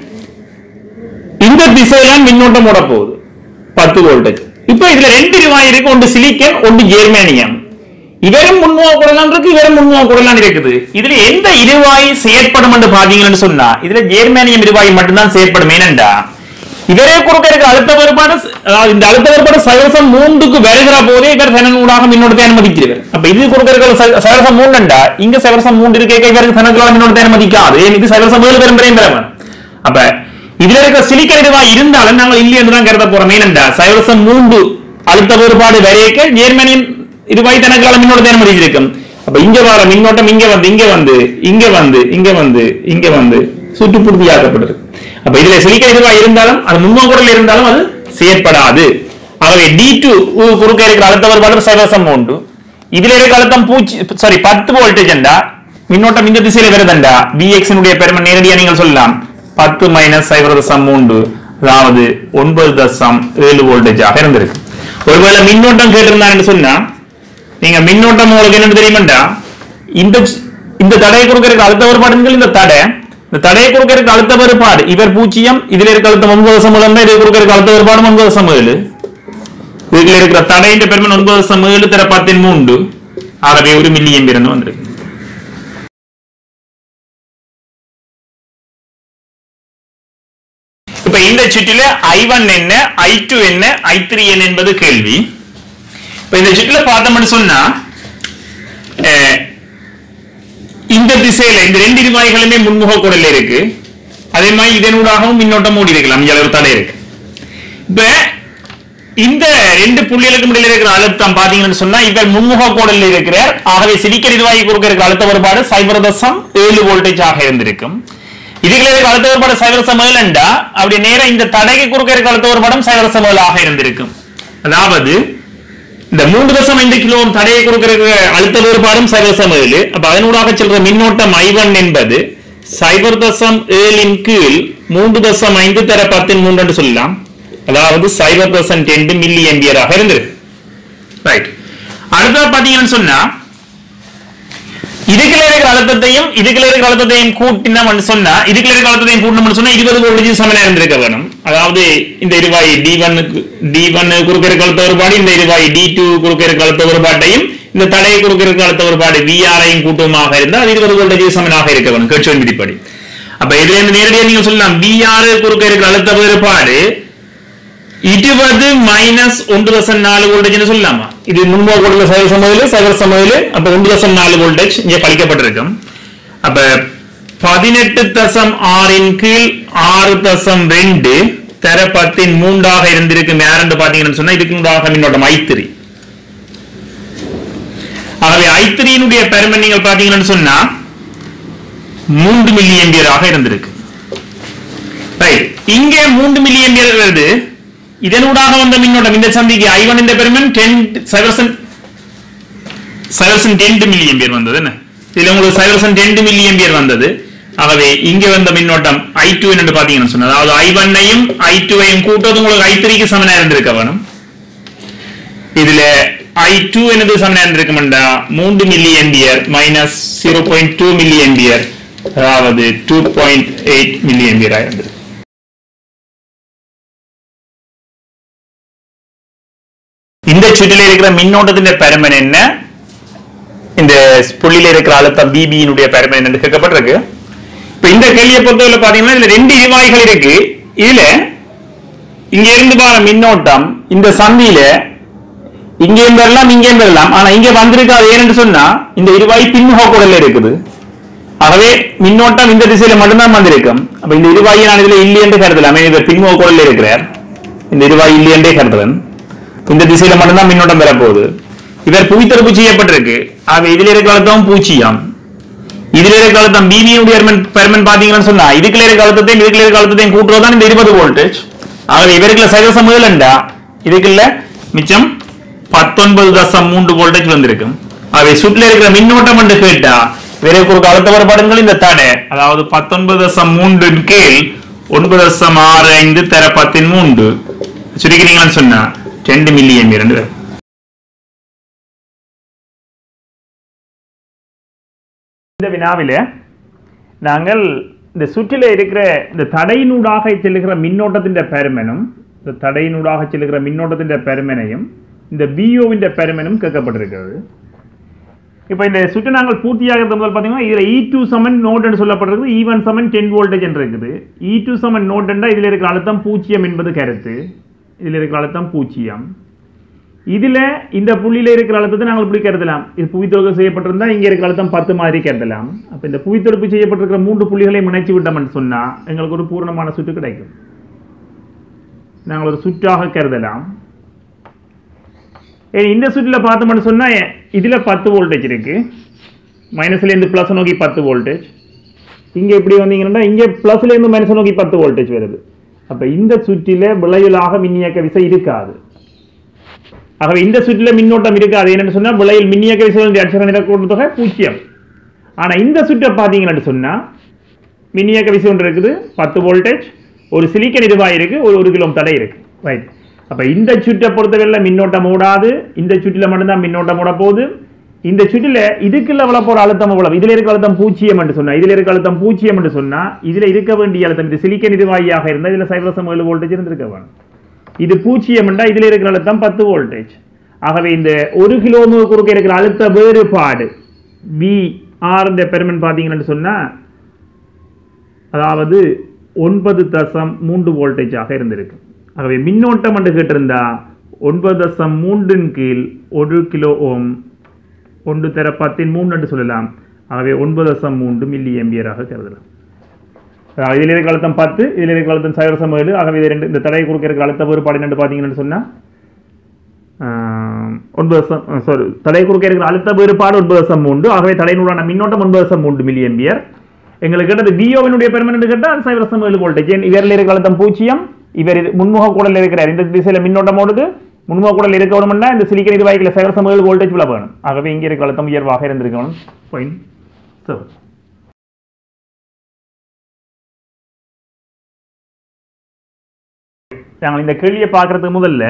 இந்த திசையில மின்னோட்டம் ஓட போகுது பத்து வோல்டேஜ் இப்ப இதுல ரெண்டு ரிவாய் இருக்கு ஒன்று சிலிக்கன் ஒன்று ஜெர்மேனியம் இவரும் முன்முக குடலாம் இருக்கு இவரும் முன்முக குடலாம் இருக்குது இதுல எந்த இருவாய் செயற்படும் என்று பாத்தீங்கன்னு சொன்னா இதுல ஜெர்மேனியம் இருவாய் மட்டும்தான் செயற்படும் ஏனென்றா இவரே குறுக்க இருக்கிற அழுத்த வேறுபாடு அதாவது இந்த அழுத்த வேறுபாடு சகரசம் மூன்றுக்கு வருகிற போதே இவர் தனனூடாக மின்னோட்டத்தை அனுமதிக்கிறார் அப்ப இது குறுக்க இருக்கிற ச- சகரசம் மூணுண்டா இங்க சகரசம் மூன்று இருக்க இவருக்கு தனக்குள்ள மின்னோட்டத்தை அனுமதிக்காது ஏன் இது சகரசம் ஏழு பெரும் பெரிய பெறவன் அப்ப இதுல இருக்கிற சிலிக்கன் இதுவா இருந்தாலும் நாங்கள் இல்லை என்று தான் கருத போறோம் ஏனென்றா சகரசம் மூன்று அழுத்த வேறுபாடு வரையக்க ஜெர்மனியின் இருவாய் தனக்கால மின்னோட்டத்தை அனுமதிச்சிருக்கும் அப்ப இங்க வர மின்னோட்டம் இங்க வந்து இங்க வந்து இங்க வந்து இங்க வந்து இங்க வந்து சுற்றுப்புறுதியாக்கப்பட்டிருக்கு அப்ப இதுல சிலிக்கன் இதுவா இருந்தாலும் அது முன்னோக்குடல் இருந்தாலும் அது செயற்படாது ஆகவே டி டூ குறுக்க இருக்கிற அழுத்த வேறுபாடு சகரசம் உண்டு இதுல இருக்கிற அழுத்தம் பூச்சி சாரி பத்து வோல்டேஜ் என்றா மின்னோட்டம் இந்த திசையில வருதண்டா விஎக்ஸ் உடைய பெருமை நேரடியா நீங்கள் சொல்லலாம் பத்து மைனஸ் சைபர் தசம் மூன்று அதாவது ஒன்பது தசம் ஏழு வோல்டேஜாக இருந்திருக்கு ஒருவேளை மின்னோட்டம் கேட்டிருந்தான்னு சொன்னா நீங்க மின்னோட்டம் உங்களுக்கு என்னன்னு தெரியுமாண்டா இந்த இந்த தடையை கொடுக்கறதுக்கு அழுத்த வேறுபாடுங்கள் இந்த தடை இந்த தடையை கொடுக்கறதுக்கு அழுத்த வேறுபாடு இவர் பூஜ்ஜியம் இதுல இருக்க அழுத்தம் ஒன்பது தசம் ஏழு இது கொடுக்கறதுக்கு அழுத்த வேறுபாடு ஒன்பது தசம் ஏழு இதுல இருக்கிற தடையின் பெருமன் ஒன்பது தசம் ஏழு தர பத்தின் மூன்று ஆகவே ஒரு மில்லி எம்பிரன் வந்திருக்கு இப்ப இந்த சுற்றில I1 என்ன I2 என்ன I3 என்ன என்பது கேள்வி இப்ப இந்த சுற்றில பார்த்தோம்னு சொன்னா அஹ், இந்த திசையில இந்த ரெண்டு இருவாய்களுமே முன்முக குடல்ல இருக்கு அதே மாதிரி இதனூடாகவும் மின்னோட்டம் ஓடி இருக்கலாம் இங்க ஒரு தடை இருக்கு இப்ப இந்த ரெண்டு புள்ளிகளுக்கு இடையில இருக்கிற அழுத்தம் பாத்தீங்கன்னு சொன்னா இவர் முன்முக கோடல்ல இருக்கிறார் ஆகவே சிலிக்கர் இதுவாகி கொடுக்க இருக்கிற அழுத்த வேறுபாடு சைபர் தசம் ஏழு வோல்டேஜ் ஆக இருந்திருக்கும் இதுக்குள்ள இருக்கிற அழுத்த வேறுபாடு சைபர் தசம் ஏழுண்டா அப்படி நேரா இந்த தடைக்கு குறுக்க இருக்கிற அழுத்த வேறுபாடும் சைபர் தசம் ஏழு ஆக இருந்திருக்கும் அதாவது இந்த மூன்று தசம் ஐந்து கிலோ தடையை கொடுக்கிற அழுத்த வேறுபாடும் சைபர் தசம் ஏழு அப்ப அதனூடாக செல்ற மின்னோட்டம் ஐவன் என்பது சைபர் தசம் ஏழின் கீழ் மூன்று தசம் ஐந்து தர பத்தின் மூன்று என்று சொல்லலாம் அதாவது சைபர் தசம் ரெண்டு மில்லி எம்பியராக இருந்திருக்கு ரைட் அடுத்தது பாத்தீங்கன்னு சொன்னா இதுக்குள்ள இருக்கிற அழுத்தத்தையும் இதுக்குள்ள இருக்கிற அழுத்தத்தையும் கூட்டினோம்னு சொன்னா இதுக்குள்ள இருக்கிற அழுத்தத்தையும் கூட்டணும்னு சொன்னா இருபது வோல்டேஜ் சமனா இருந்திருக்க வேணும் அதாவது இந்த இருவாய் டி ஒன்னுக்கு டி ஒன் குறுக்க இருக்க அழுத்த வேறுபாடு இந்த இருவாய் டி டூ குறுக்க இருக்க அழுத்த வேறுபாட்டையும் இந்த தடையை குறுக்க இருக்க அழுத்த வேறுபாடு விஆரையும் கூட்டுவமாக இருந்தால் அது இருபது வோல்டேஜ் சமனாக இருக்க வேணும் கேட்சோன் விதிப்படி அப்ப இதுல இருந்து நேரடியாக நீங்க சொல்லலாம் விஆர் குறுக்க இருக்கிற அழுத்த வேறுபாடு இருபது மைனஸ் ஒன்று தசம் நாலு வோல்டேஜ் சொல்லலாமா இது முன்போ கொடுத்த சைவர் சமையல் சைவர் சமையல் அப்ப ஒன்று தசம் நாலு வோல்டேஜ் இங்க கழிக்கப்பட்டிருக்கும் அப்ப பதினெட்டு தசம் ஆறின் கீழ் ஆறு தசம் ரெண்டு தர பத்தின் மூன்றாக இருந்திருக்கும் யாருன்னு பாத்தீங்கன்னு சொன்னா இதுக்கு முன்பாக மின்னோட்டம் ஐத்திரி ஆகவே ஐத்திரியினுடைய பெருமை நீங்கள் பாத்தீங்கன்னு சொன்னா மூன்று மில்லி எம்பியராக இருந்திருக்கு ரைட் இங்கே மூன்று மில்லி எம்பியர் வருது இதனூடாக வந்த மின்னோட்டம் இந்த சந்திக்கு ஐவன் இந்த பெருமன் டென் சைவர்சன் சைவர்சன் டென் மில்லி எம்பியர் வந்தது என்ன இதுல உங்களுக்கு சைவர்சன் டென் மில்லி எம்பியர் வந்தது ஆகவே இங்க வந்த மின்னோட்டம் ஐ டூ என்று பாத்தீங்கன்னு சொன்னா அதாவது ஐ ஒன்னையும் ஐ டூவையும் கூட்டுவது உங்களுக்கு ஐ த்ரீக்கு சமனா இருந்திருக்க வேணும் இதுல ஐ டூ என்னது சமனா இருந்திருக்கும்டா மூன்று milli ampere minus zero point two milli ampere அதாவது two point eight milli ampere ஆயிருந்தது இந்த சுற்றில இருக்கிற மின்னோட்டத்தின் பெருமன் என்ன இந்த புள்ளியில இருக்கிற அழுத்தம் பிபியினுடைய பெருமன் என்னன்னு கேட்கப்பட்டிருக்கு இப்ப இந்த கேள்வியை பொறுத்தவரை பாத்தீங்கன்னா இதுல ரெண்டு இருவாய்கள் இருக்கு இதுல இங்க இருந்து பாரு மின்னோட்டம் இந்த சந்தியில இங்கேயும் வரலாம் இங்கேயும் வரலாம் ஆனா இங்க வந்திருக்காது ஏன்னு சொன்னா இந்த இருவாய் பின்முக குடல்ல இருக்குது ஆகவே மின்னோட்டம் இந்த திசையில மட்டும்தான் வந்திருக்கும் அப்ப இந்த இருவாயை நான் இதுல இல்லை என்று கருதலாம் இவர் பின்முக குடல்ல இருக்கிறார் இந்த இருவாய் இல்லை என்றே கருதுறேன் இந்த திசையில மட்டும்தான் மின்னோட்டம் பெறப்போகுது இவர் புவித்தடுப்பு செய்யப்பட்டிருக்கு ஆக இதுல இருக்க அழுத்தம் பூச்சியாம் இதுல இருக்க அழுத்தம் பிபியினுடைய பெருமன் பாத்தீங்கன்னு சொன்னா இதுக்குள்ள இருக்க அழுத்தத்தையும் இதுக்குள்ள இருக்க அழுத்தத்தையும் கூட்டுறதுதான் இந்த இருபது வோல்டேஜ் ஆகவே இவருக்குள்ள சகசம் ஏழுண்டா இதுக்குள்ள மிச்சம் பத்தொன்பது தசம் மூன்று வோல்டேஜ் வந்திருக்கும் ஆகவே சுற்றில இருக்கிற மின்னோட்டம் என்று கேட்டா இவருக்கு ஒரு அழுத்த வேறுபாடுங்கள் இந்த தடை அதாவது பத்தொன்பது தசம் மூன்றின் கீழ் ஒன்பது தசம் ஆறு ஐந்து தர பத்தின் மூன்று சுருக்கிறீங்கன்னு சொன்னா ரெண்டு மில்லி எம்பி ரெண்டு பேர் இந்த வினாவில நாங்கள் இந்த சுற்றில இருக்கிற இந்த தடையினூடாக செல்லுகிற மின்னோட்டத்தின் பெருமனும் இந்த தடையினூடாக செல்லுகிற மின்னோட்டத்தின் பெருமனையும் இந்த பிஓவின் பெருமனும் கேட்கப்பட்டிருக்கிறது இப்போ இந்த சுற்று நாங்கள் பூர்த்தியாகிறது முதல் பார்த்தீங்கன்னா இதில் இ டூ சமன் நோட் என்று சொல்லப்படுறது இ ஒன் சமன் டென் வோல்டேஜ் என்று இருக்குது இ டூ சமன் நோட் என்றால் இதில் இருக்கிற அழுத்தம் பூஜ்ஜியம் என்பது கருத்து இதில் இருக்கிற அழுத்தம் பூஜ்ஜியம் இதில் இந்த புள்ளியில் இருக்கிற அழுத்தத்தை நாங்கள் இப்படி கருதலாம் இது புவித்தொடுப்பு செய்யப்பட்டிருந்தால் இங்கே இருக்கிற அழுத்தம் பத்து மாதிரி கருதலாம் அப்போ இந்த புவித்தொடுப்பு செய்யப்பட்டிருக்கிற மூன்று புள்ளிகளை இணைச்சு விட்டோம்னு சொன்னால் எங்களுக்கு ஒரு பூர்ணமான சுற்று கிடைக்கும் நாங்கள் ஒரு சுற்றாக கருதலாம் ஏ, இந்த சுற்றில் பார்த்தோம்னு சொன்னால் இதில் பத்து வோல்டேஜ் இருக்கு மைனஸ்லேருந்து ப்ளஸ் நோக்கி பத்து வோல்டேஜ் இங்கே இப்படி வந்தீங்கன்னா இங்கே ப்ளஸ்லேருந்து மைனஸ் நோக்கி பத்து வோல்டேஜ் வருது அப்போ இந்த சுற்றில விளையலாக மின்னியக்க விசை இருக்காது ஆகவே இந்த சுற்றில மின்னோட்டம் இருக்காது என்னன்னு சொன்னா விளையில் மின்னியக்க விசைகளுடைய அட்சர நிற கூட்டுத்தொகை பூஜ்ஜியம் ஆனா இந்த சுற்றை பார்த்தீங்கன்னு சொன்னா மின்னியக்க விசை ஒன்று இருக்குது பத்து வோல்டேஜ் ஒரு சிலிக்கன் இதுவாக இருக்கு ஒரு ஒரு கிலோ தடை இருக்கு ரைட் அப்ப இந்த சுற்றை பொறுத்தவரையில் மின்னோட்டம் ஓடாது இந்த சுற்றில மட்டும்தான் மின்னோட்டம் ஓட போகுது இந்த சுற்றில இதுக்குள்ள எவ்வளவு போற அழுத்தம் எவ்வளவு இதுல இருக்க அழுத்தம் பூஜ்ஜியம் என்று சொன்னா இதுல இருக்க அழுத்தம் பூஜ்ஜியம் என்று சொன்னா இதுல இருக்க வேண்டிய அழுத்தம் இது சிலிக்கன் இதுவாகியாக இருந்தால் இதுல சைவரசம் ஏழு வோல்டேஜ் இருந்திருக்க வேணும் இது பூஜ்ஜியம் என்றால் இதுல இருக்கிற அழுத்தம் பத்து வோல்டேஜ் ஆகவே இந்த ஒரு கிலோமீட்டர் குறுக்க இருக்கிற அழுத்த வேறுபாடு வி ஆர் இந்த பெருமன் பார்த்தீங்கன்னு சொன்னா அதாவது ஒன்பது தசம் மூன்று வோல்டேஜாக இருந்திருக்கு ஆகவே மின்னோட்டம் என்று கேட்டிருந்தா ஒன்பது தசம் மூன்றின் கீழ் ஒரு கிலோ ஓம் ஒன்று தர பத்தின் மூன்று என்று சொல்லலாம் ஆகவே ஒன்பது தசம் மூன்று மில்லி எம்பியராக கருதலாம் அதாவது இதில் இருக்க அழுத்தம் பத்து இதில் இருக்க அழுத்தம் சைவரசம் ஏழு ஆகவே இது ரெண்டு இந்த தடை கொடுக்க இருக்க அழுத்த வேறுபாடு என்னன்னு பார்த்தீங்கன்னு சொன்னா ஆஹ், ஒன்பது தசம் சாரி தடை குறுக்க இருக்கிற அழுத்த வேறுபாடு ஒன்பது தசம் மூன்று ஆகவே தடையினுடான மின்னோட்டம் ஒன்பது தசம் மூன்று மில்லி எம்பியர் எங்களுக்கு கேட்டது பிஓவினுடைய பெருமன் கேட்டால் அது சைவரசம் ஏழு வோல்டேஜ் ஏன் இவரில் இருக்க அழுத்தம் பூஜ்ஜியம் இவர் இது முன்முக கூடல் இருக்கிறார் இந்த திசையில் மின்னோட்டம் ஓடுது முன்முக கூடல் இருக்க வேணும்னா இந்த சிலிக்கன் இது வாய்க்கில் சைவரசம் ஏழு வோல்டேஜ் விழ வேணும் ஆகவே இங்கே இருக்க அழுத்தம் உயர்வாக இருந்திருக்கணும் பாயிண்ட் செவன் நாங்கள் இந்த கேள்வியை பார்க்கறதுக்கு முதல்ல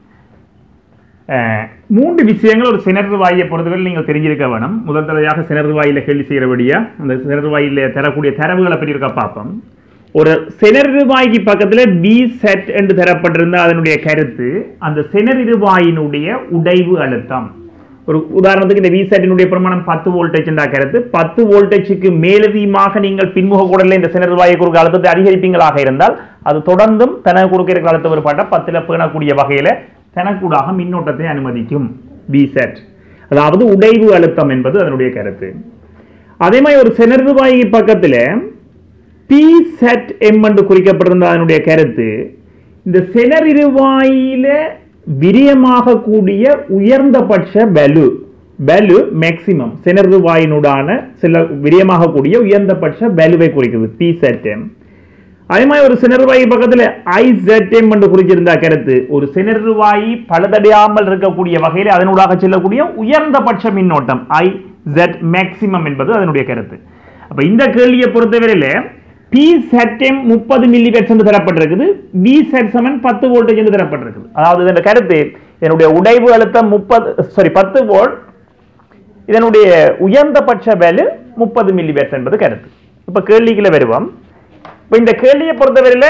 அஹ், மூன்று விஷயங்கள் ஒரு சினர்வு வாயை பொறுத்தவரை நீங்கள் தெரிஞ்சிருக்க வேணும் முதல் தடவையாக சினர்வு வாயில கேள்வி செய்கிறபடியா அந்த சினர்வு வாயில தரக்கூடிய தரவுகளை பற்றி இருக்க பார்ப்போம் ஒரு சினர்வாய்க்கு பக்கத்துல பி செட் என்று தரப்பட்டிருந்த அதனுடைய கருத்து அந்த சினரிருவாயினுடைய உடைவு அழுத்தம் ஒரு உதாரணத்துக்கு இந்த வி செட்டினுடைய பிரமாணம் பத்து வோல்டேஜ் என்ற கருத்து பத்து வோல்டேஜுக்கு மேலதிகமாக நீங்கள் பின்முக குடலில் இந்த சினர்வாயை குறுக்க அழுத்தத்தை அதிகரிப்பீங்களாக இருந்தால் அது தொடர்ந்தும் தனக்கு குறுக்க இருக்கிற அழுத்த வேறுபாட்டை பத்தில் பேணக்கூடிய வகையில தனக்கூடாக மின்னோட்டத்தை அனுமதிக்கும் பி செட் அதாவது உடைவு அழுத்தம் என்பது அதனுடைய கருத்து அதே மாதிரி ஒரு சினர்வாயி பக்கத்துல பி செட் எம் என்று குறிக்கப்பட்டிருந்த அதனுடைய கருத்து இந்த சினரிருவாயில விரியமாக கூடிய உயர்ந்தபட்ச பலு பலு மேக்சிமம் சினரிருவாயினுடான சில விரியமாக கூடிய உயர்ந்தபட்ச பலுவை குறிக்குது பி செட் எம் அதே மாதிரி ஒரு சினர்வாயி பக்கத்துல ஐ எம் என்று குறிச்சிருந்த கருத்து ஒரு சினர்வாயி பழுதடையாமல் இருக்கக்கூடிய வகையில் அதனூடாக செல்லக்கூடிய உயர்ந்தபட்ச மின்னோட்டம் ஐ ஜெட் மேக்சிமம் என்பது அதனுடைய கருத்து அப்ப இந்த கேள்வியை பொறுத்தவரையில பி செட்எம் முப்பது மில்லி என்று தரப்பட்டிருக்குது பி செட் சமன் பத்து வோல்டேஜ் என்று தரப்பட்டிருக்குது அதாவது இதன் கருத்து இதனுடைய உடைவு அழுத்தம் முப்பது சாரி பத்து வோல்ட் இதனுடைய உயர்ந்தபட்ச வேல்யூ முப்பது மில்லி என்பது கருத்து இப்ப கேள்விக்குள்ள வருவோம் இப்ப இந்த கேள்வியை பொறுத்தவரையில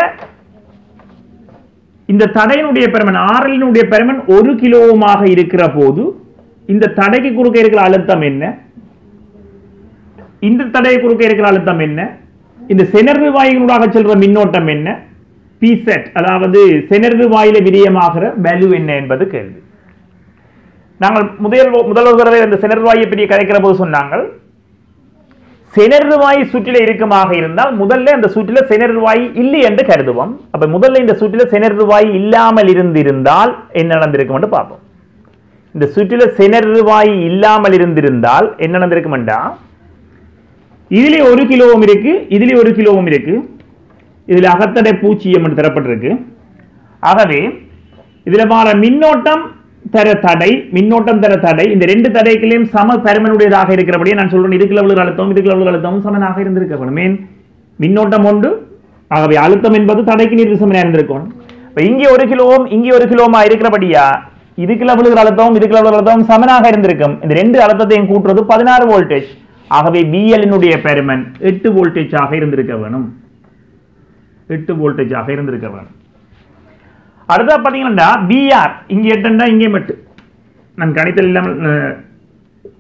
இந்த தடையினுடைய பெருமன் ஆரலினுடைய பெருமன் ஒரு கிலோவுமாக இருக்கிற போது இந்த தடைக்கு குறுக்க இருக்கிற அழுத்தம் என்ன இந்த தடையை குறுக்க இருக்கிற அழுத்தம் என்ன இந்த செனர்வு வாயினூடாக செல்ற மின்னோட்டம் என்ன பி செட் அதாவது செனர்வு வாயில விரியமாகிற வேல்யூ என்ன என்பது கேள்வி நாங்கள் முதல் முதல் தடவை இந்த செனர்வாயை பற்றி கதைக்கிற போது சொன்னாங்கள் செனர்வாய் சுற்றில இருக்குமாக இருந்தால் முதல்ல அந்த சுற்றில செனர்வாய் இல்லை என்று கருதுவோம் அப்ப முதல்ல இந்த சுற்றில செனர்வாய் இல்லாமல் இருந்திருந்தால் என்ன நடந்திருக்கும் என்று பார்ப்போம் இந்த சுற்றில செனர்வாய் இல்லாமல் இருந்திருந்தால் என்ன நடந்திருக்கும்டா இதுல ஒரு கிலோவும் இருக்கு இதுல ஒரு கிலோவும் இருக்கு இதுல அகத்தடை பூச்சியம் என்று தரப்பட்டிருக்கு ஆகவே இதுல மாற மின்னோட்டம் தர தடை மின்னோட்டம் தர தடை இந்த ரெண்டு தடைகளையும் சம பருமனுடையதாக இருக்கிறபடியே நான் சொல்றேன் இதுக்குள்ள உள்ள அழுத்தம் இதுக்குள்ள உள்ள அழுத்தமும் சமனாக இருந்திருக்க வேணும் மீன் மின்னோட்டம் ஒன்று ஆகவே அழுத்தம் என்பது தடைக்கு நீர் சமனாக இருந்திருக்கும் இப்ப இங்கே ஒரு கிலோவும் இங்கே ஒரு கிலோமா இருக்கிறபடியா இதுக்குள்ள விழுகிற அழுத்தமும் இதுக்குள்ள விழுகிற அழுத்தமும் சமனாக இருந்திருக்கும் இந்த ரெண்டு அழுத்தத்தையும் கூட்டுறது பதினாறு வோல்டேஜ் ஆகவே பிஎல்னுடைய பெருமன் எட்டு வோல்டேஜ் ஆக இருந்திருக்க வேணும் எட்டு வோல்டேஜ் ஆக இருந்திருக்க வேணும் அடுத்தா பாத்தீங்கன்னா பிஆர் இங்க எட்டுண்டா இங்கே எட்டு நான் கணித்தல் இல்லாமல் அஹ்,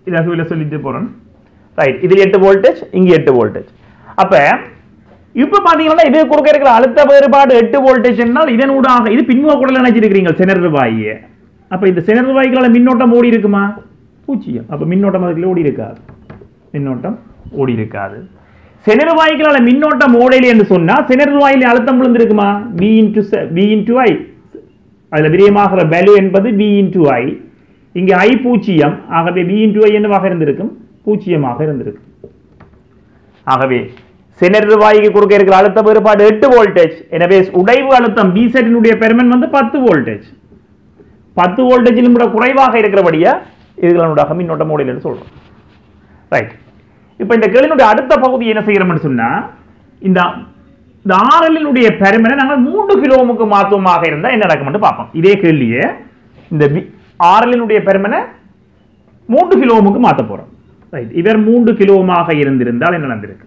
இலகுவில் சொல்லிட்டு போறேன் ரைட் இதில் எட்டு வோல்டேஜ் இங்க எட்டு வோல்டேஜ் அப்ப இப்ப பாத்தீங்கன்னா இது குறுக்க இருக்கிற அழுத்த வேறுபாடு எட்டு வோல்டேஜ் என்றால் இதன் ஊடாக இது பின்முக குடல நினைச்சிருக்கிறீங்க சினர் ரூபாயை அப்ப இந்த சினர் ரூபாய்களால மின்னோட்டம் ஓடி இருக்குமா பூஜ்ஜியம் அப்ப மின்னோட்டம் அதுக்குள்ள ஓடி இருக்காது மின்னோட்டம் ஓடி இருக்காது செனருவாய்களால மின்னோட்டம் ஓடையில என்று சொன்னா செனருவாயில அழுத்தம் விழுந்திருக்குமா P into P into I அதுல விரியமாகிற வேல்யூ என்பது பி இன்டு ஐ இங்க ஐ பூஜ்ஜியம் ஆகவே பி இன்டு ஐ என்னவாக இருந்திருக்கும் பூஜ்ஜியமாக இருந்திருக்கும் ஆகவே செனருவாய்க்கு குறுக்க இருக்கிற அழுத்த வேறுபாடு எட்டு வோல்டேஜ் எனவே உடைவு அழுத்தம் பி செட்டினுடைய பெருமன் வந்து பத்து வோல்டேஜ் பத்து வோல்டேஜிலும் விட குறைவாக இருக்கிறபடியா இதுகளோட மின்னோட்டம் ஓடையில் சொல்றோம் ரைட் இப்போ இந்த கேள்வியினுடைய அடுத்த பகுதி என்ன செய்கிறோம்னு சொன்னா இந்த இந்த ஆரலினுடைய பெருமனை நாங்கள் மூன்று கிலோமுக்கு மாற்றுவமாக இருந்தால் என்ன நடக்கும்னு பார்ப்போம் இதே கேள்வியே இந்த ஆரலினுடைய பெருமனை மூன்று கிலோமுக்கு மாற்ற போறோம் ரைட் இவர் மூன்று கிலோமாக இருந்திருந்தால் என்ன நடந்திருக்கு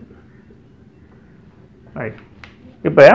ரைட் இப்போ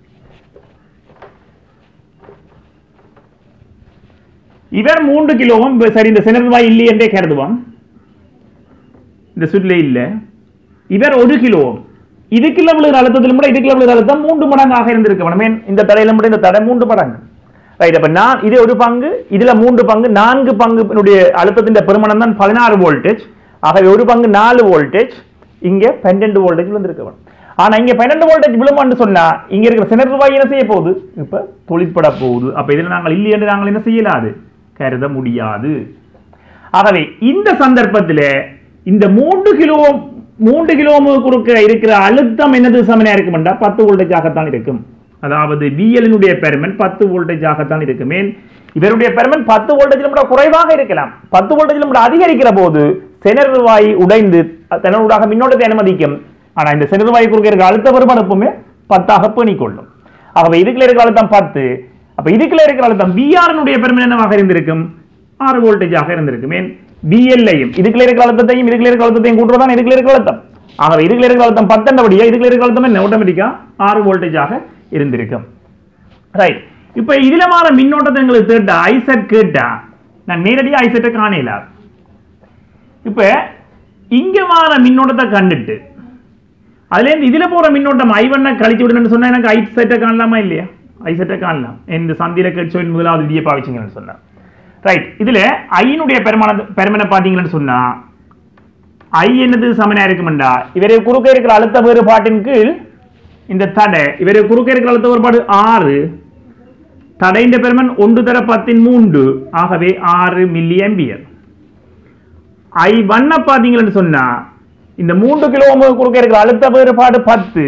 இவர் மூன்று கிலோவும் இப்ப சரி இந்த சினர்வாய் இல்லை என்றே கருதுவோம் இந்த சுற்றிலே இல்ல இவர் ஒரு கிலோ இதுக்குள்ள விழுகிற அழுத்தத்திலும் கூட இதுக்குள்ள விழுகிற அழுத்தம் மூன்று மடங்காக இருந்திருக்கு வேணுமே இந்த தடையில மட்டும் இந்த தடை மூன்று மடங்கு ரைட் அப்ப நான் இது ஒரு பங்கு இதுல மூன்று பங்கு நான்கு பங்குனுடைய அழுத்தத்தின் பெருமணம் தான் பதினாறு வோல்டேஜ் ஆகவே ஒரு பங்கு நாலு வோல்டேஜ் இங்க பன்னெண்டு வோல்டேஜ் விழுந்திருக்க வேணும் ஆனா இங்க பன்னெண்டு வோல்டேஜ் விழுமான்னு சொன்னா இங்க இருக்கிற சினர் ரூபாய் என்ன செய்ய போகுது இப்ப தொழிற்பட போகுது அப்ப இதுல நாங்கள் இல்லை என்று நாங்கள் என்ன செய்யலாது கருத முடியாது ஆகவே இந்த சந்தர்ப்பத்தில் இந்த மூன்று கிலோ மூன்று கிலோமு குறுக்க இருக்கிற அழுத்தம் என்னது சமனா இருக்கும்டா பத்து வோல்டேஜ் ஆகத்தான் இருக்கும் அதாவது பிஎல்னுடைய பெருமன் பத்து வோல்டேஜ் ஆகத்தான் இருக்கும் ஏன் இவருடைய பெருமன் பத்து வோல்டேஜிலும் கூட குறைவாக இருக்கலாம் பத்து வோல்டேஜிலும் கூட அதிகரிக்கிற போது செனர்வாய் உடைந்து தன்னூடாக மின்னோட்டத்தை அனுமதிக்கும் ஆனா இந்த செனர்வாய் குறுக்க இருக்கிற அழுத்த பெருமன் எப்பவுமே பத்தாக பேணிக்கொள்ளும் ஆகவே இதுக்குள்ள இருக்கிற அழுத்தம் பத்து அப்ப இதுக்குள்ள இருக்கிற அழுத்தம் பிஆர்னுடைய பெருமன் என்னவாக இருந்திருக்கும் ஆறு வோல்டேஜாக இருந்திருக்கும் ஏன் பிஎல்லையும் இதுக்குள்ள இருக்கிற அழுத்தத்தையும் இதுக்குள்ள இருக்கிற அழுத்தத்தையும் கூட்டுறதான் இதுக்குள்ள இருக்கிற அழுத்தம் ஆகவே இதுக்குள்ள இருக்கிற அழுத்தம் பத்தண்டபடியா இதுக்குள்ள இருக்கிற அழுத்தம் என்ன ஆட்டோமேட்டிக்கா ஆறு வோல்டேஜாக இருந்திருக்கும் ரைட் இப்ப இதுல மாற மின்னோட்டத்தை எங்களுக்கு கேட்டா ஐசெட் கேட்டா நான் நேரடியா ஐசெட்டை காணல இப்ப இங்க மாற மின்னோட்டத்தை கண்டுட்டு அதுல இருந்து இதுல போற மின்னோட்டம் ஐ ஒன்னை கழிச்சு விடுன்னு சொன்னா எனக்கு ஐ செட்டை காணலாமா இல்லையா ஐ செட்டை காணலாம் இந்த சந்திர கேட்சோயின் முதலாவது விதியை பாவிச்சிங்கன்னு சொன்னா ரைட் இதுல ஐயினுடைய பெருமான பெருமனை பாத்தீங்கன்னு சொன்னா ஐ என்னது சமனா இருக்குமெண்டா இவரை குறுக்க இருக்கிற அழுத்த வேறுபாட்டின் கீழ் இந்த தடை இவரை குறுக்க இருக்கிற அழுத்த வேறுபாடு ஆறு தடையின் பெருமன் ஒன்று தர பத்தின் மூன்று ஆகவே ஆறு மில்லி ஆம்பியர் ஐ வண்ண பாத்தீங்கன்னு சொன்னா இந்த மூன்று கிலோமீட்டர் குறுக்க இருக்கிற அழுத்த வேறுபாடு பத்து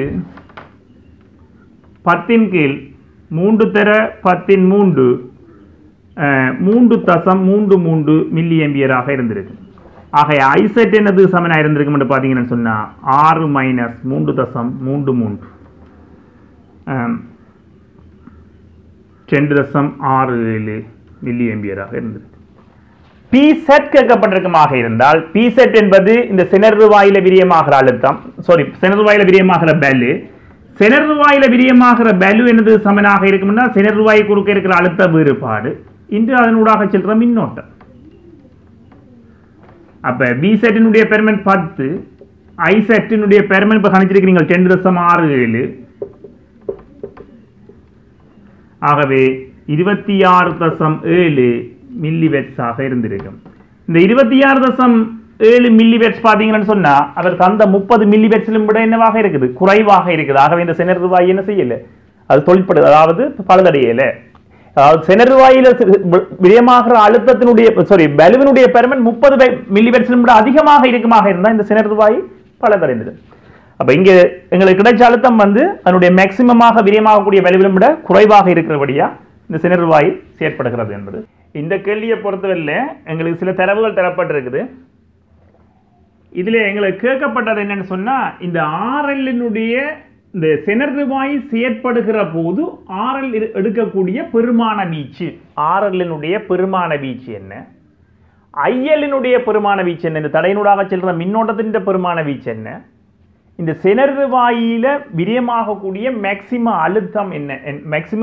பத்தின் கீழ் மூன்று தர பத்தின் மூன்று அஹ், மூன்று தசம் மூன்று மூன்று மில்லி எம்பியராக இருந்திருக்கு ஆக ஐசெட் என்னது சமனாக இருந்திருக்கும் பார்த்தீங்கன்னு சொன்னா ஆறு மைனஸ் மூன்று தசம் மூன்று மூன்று அஹ், ரெண்டு தசம் ஆறு ஏழு மில்லி எம்பியராக இருந்திருக்கு பி செட் கேட்கப்பட்டிருக்குமாக இருந்தால் பி செட் என்பது இந்த சினர்வாயில விரியமாகிற அழுத்தம் சாரி சினர்வாயில விரியமாகிற பெல்லு சினர்வாயில விரியமாகிற பெல்லு என்னது சமனாக இருக்கும்னா சினர்வாய் குறுக்க இருக்கிற அழுத்த வேறுபாடு இன்று அதனூடாக செல்ற மின்னோட்டம் அப்ப பி செட்டினுடைய பெருமன் பத்து ஐ செட்டினுடைய பெருமன் இப்ப கணிச்சிருக்கிறீங்க ரெண்டு தசம் ஆறு ஏழு ஆகவே இருபத்தி ஆறு தசம் ஏழு மில்லி வெட்ஸாக இருந்திருக்கும் இந்த இருபத்தி ஆறு தசம் ஏழு மில்லி வெட்ஸ் பார்த்தீங்கன்னு சொன்னா அவர் தந்த முப்பது மில்லி வெட்ஸிலும் விட என்னவாக இருக்குது குறைவாக இருக்குது ஆகவே இந்த செனர் ரூபாய் என்ன செய்யல அது தொழிற்படு அதாவது பழுதடையல அதாவது செனர் ரூபாயில விரியமாகிற அழுத்தத்தினுடைய சாரி பலுவினுடைய பெருமன் முப்பது மில்லி வெட்ஸிலும் விட அதிகமாக இருக்குமாக இருந்தால் இந்த செனர் ரூபாய் பலதடைந்தது அப்ப இங்க எங்களுக்கு கிடைச்ச அழுத்தம் வந்து அதனுடைய மேக்சிமமாக விரியமாகக்கூடிய வலுவிலும் விட குறைவாக இருக்கிறபடியா இந்த சினர்வாய் செயற்படுகிறது என்பது இந்த கேள்வியை பொறுத்தவரையில் எங்களுக்கு சில தரவுகள் தரப்பட்டிருக்குது இதுல எங்களுக்கு கேட்கப்பட்டது என்னன்னு சொன்னா இந்த ஆர்எல்லினுடைய இந்த சினர்வாய் செயற்படுகிற போது ஆர்எல் எடுக்கக்கூடிய பெருமான வீச்சு ஆர்எல்லினுடைய பெருமான வீச்சு என்ன ஐஎல்லினுடைய பெருமான வீச்சு என்ன இந்த தடையினூடாக செல்ற மின்னோட்டத்தின் பெருமான வீச்சு என்ன இந்த சினர்வு வாயில விரியமாகக்கூடிய மேக்சிம அழுத்தம் என்ன மேக்சிம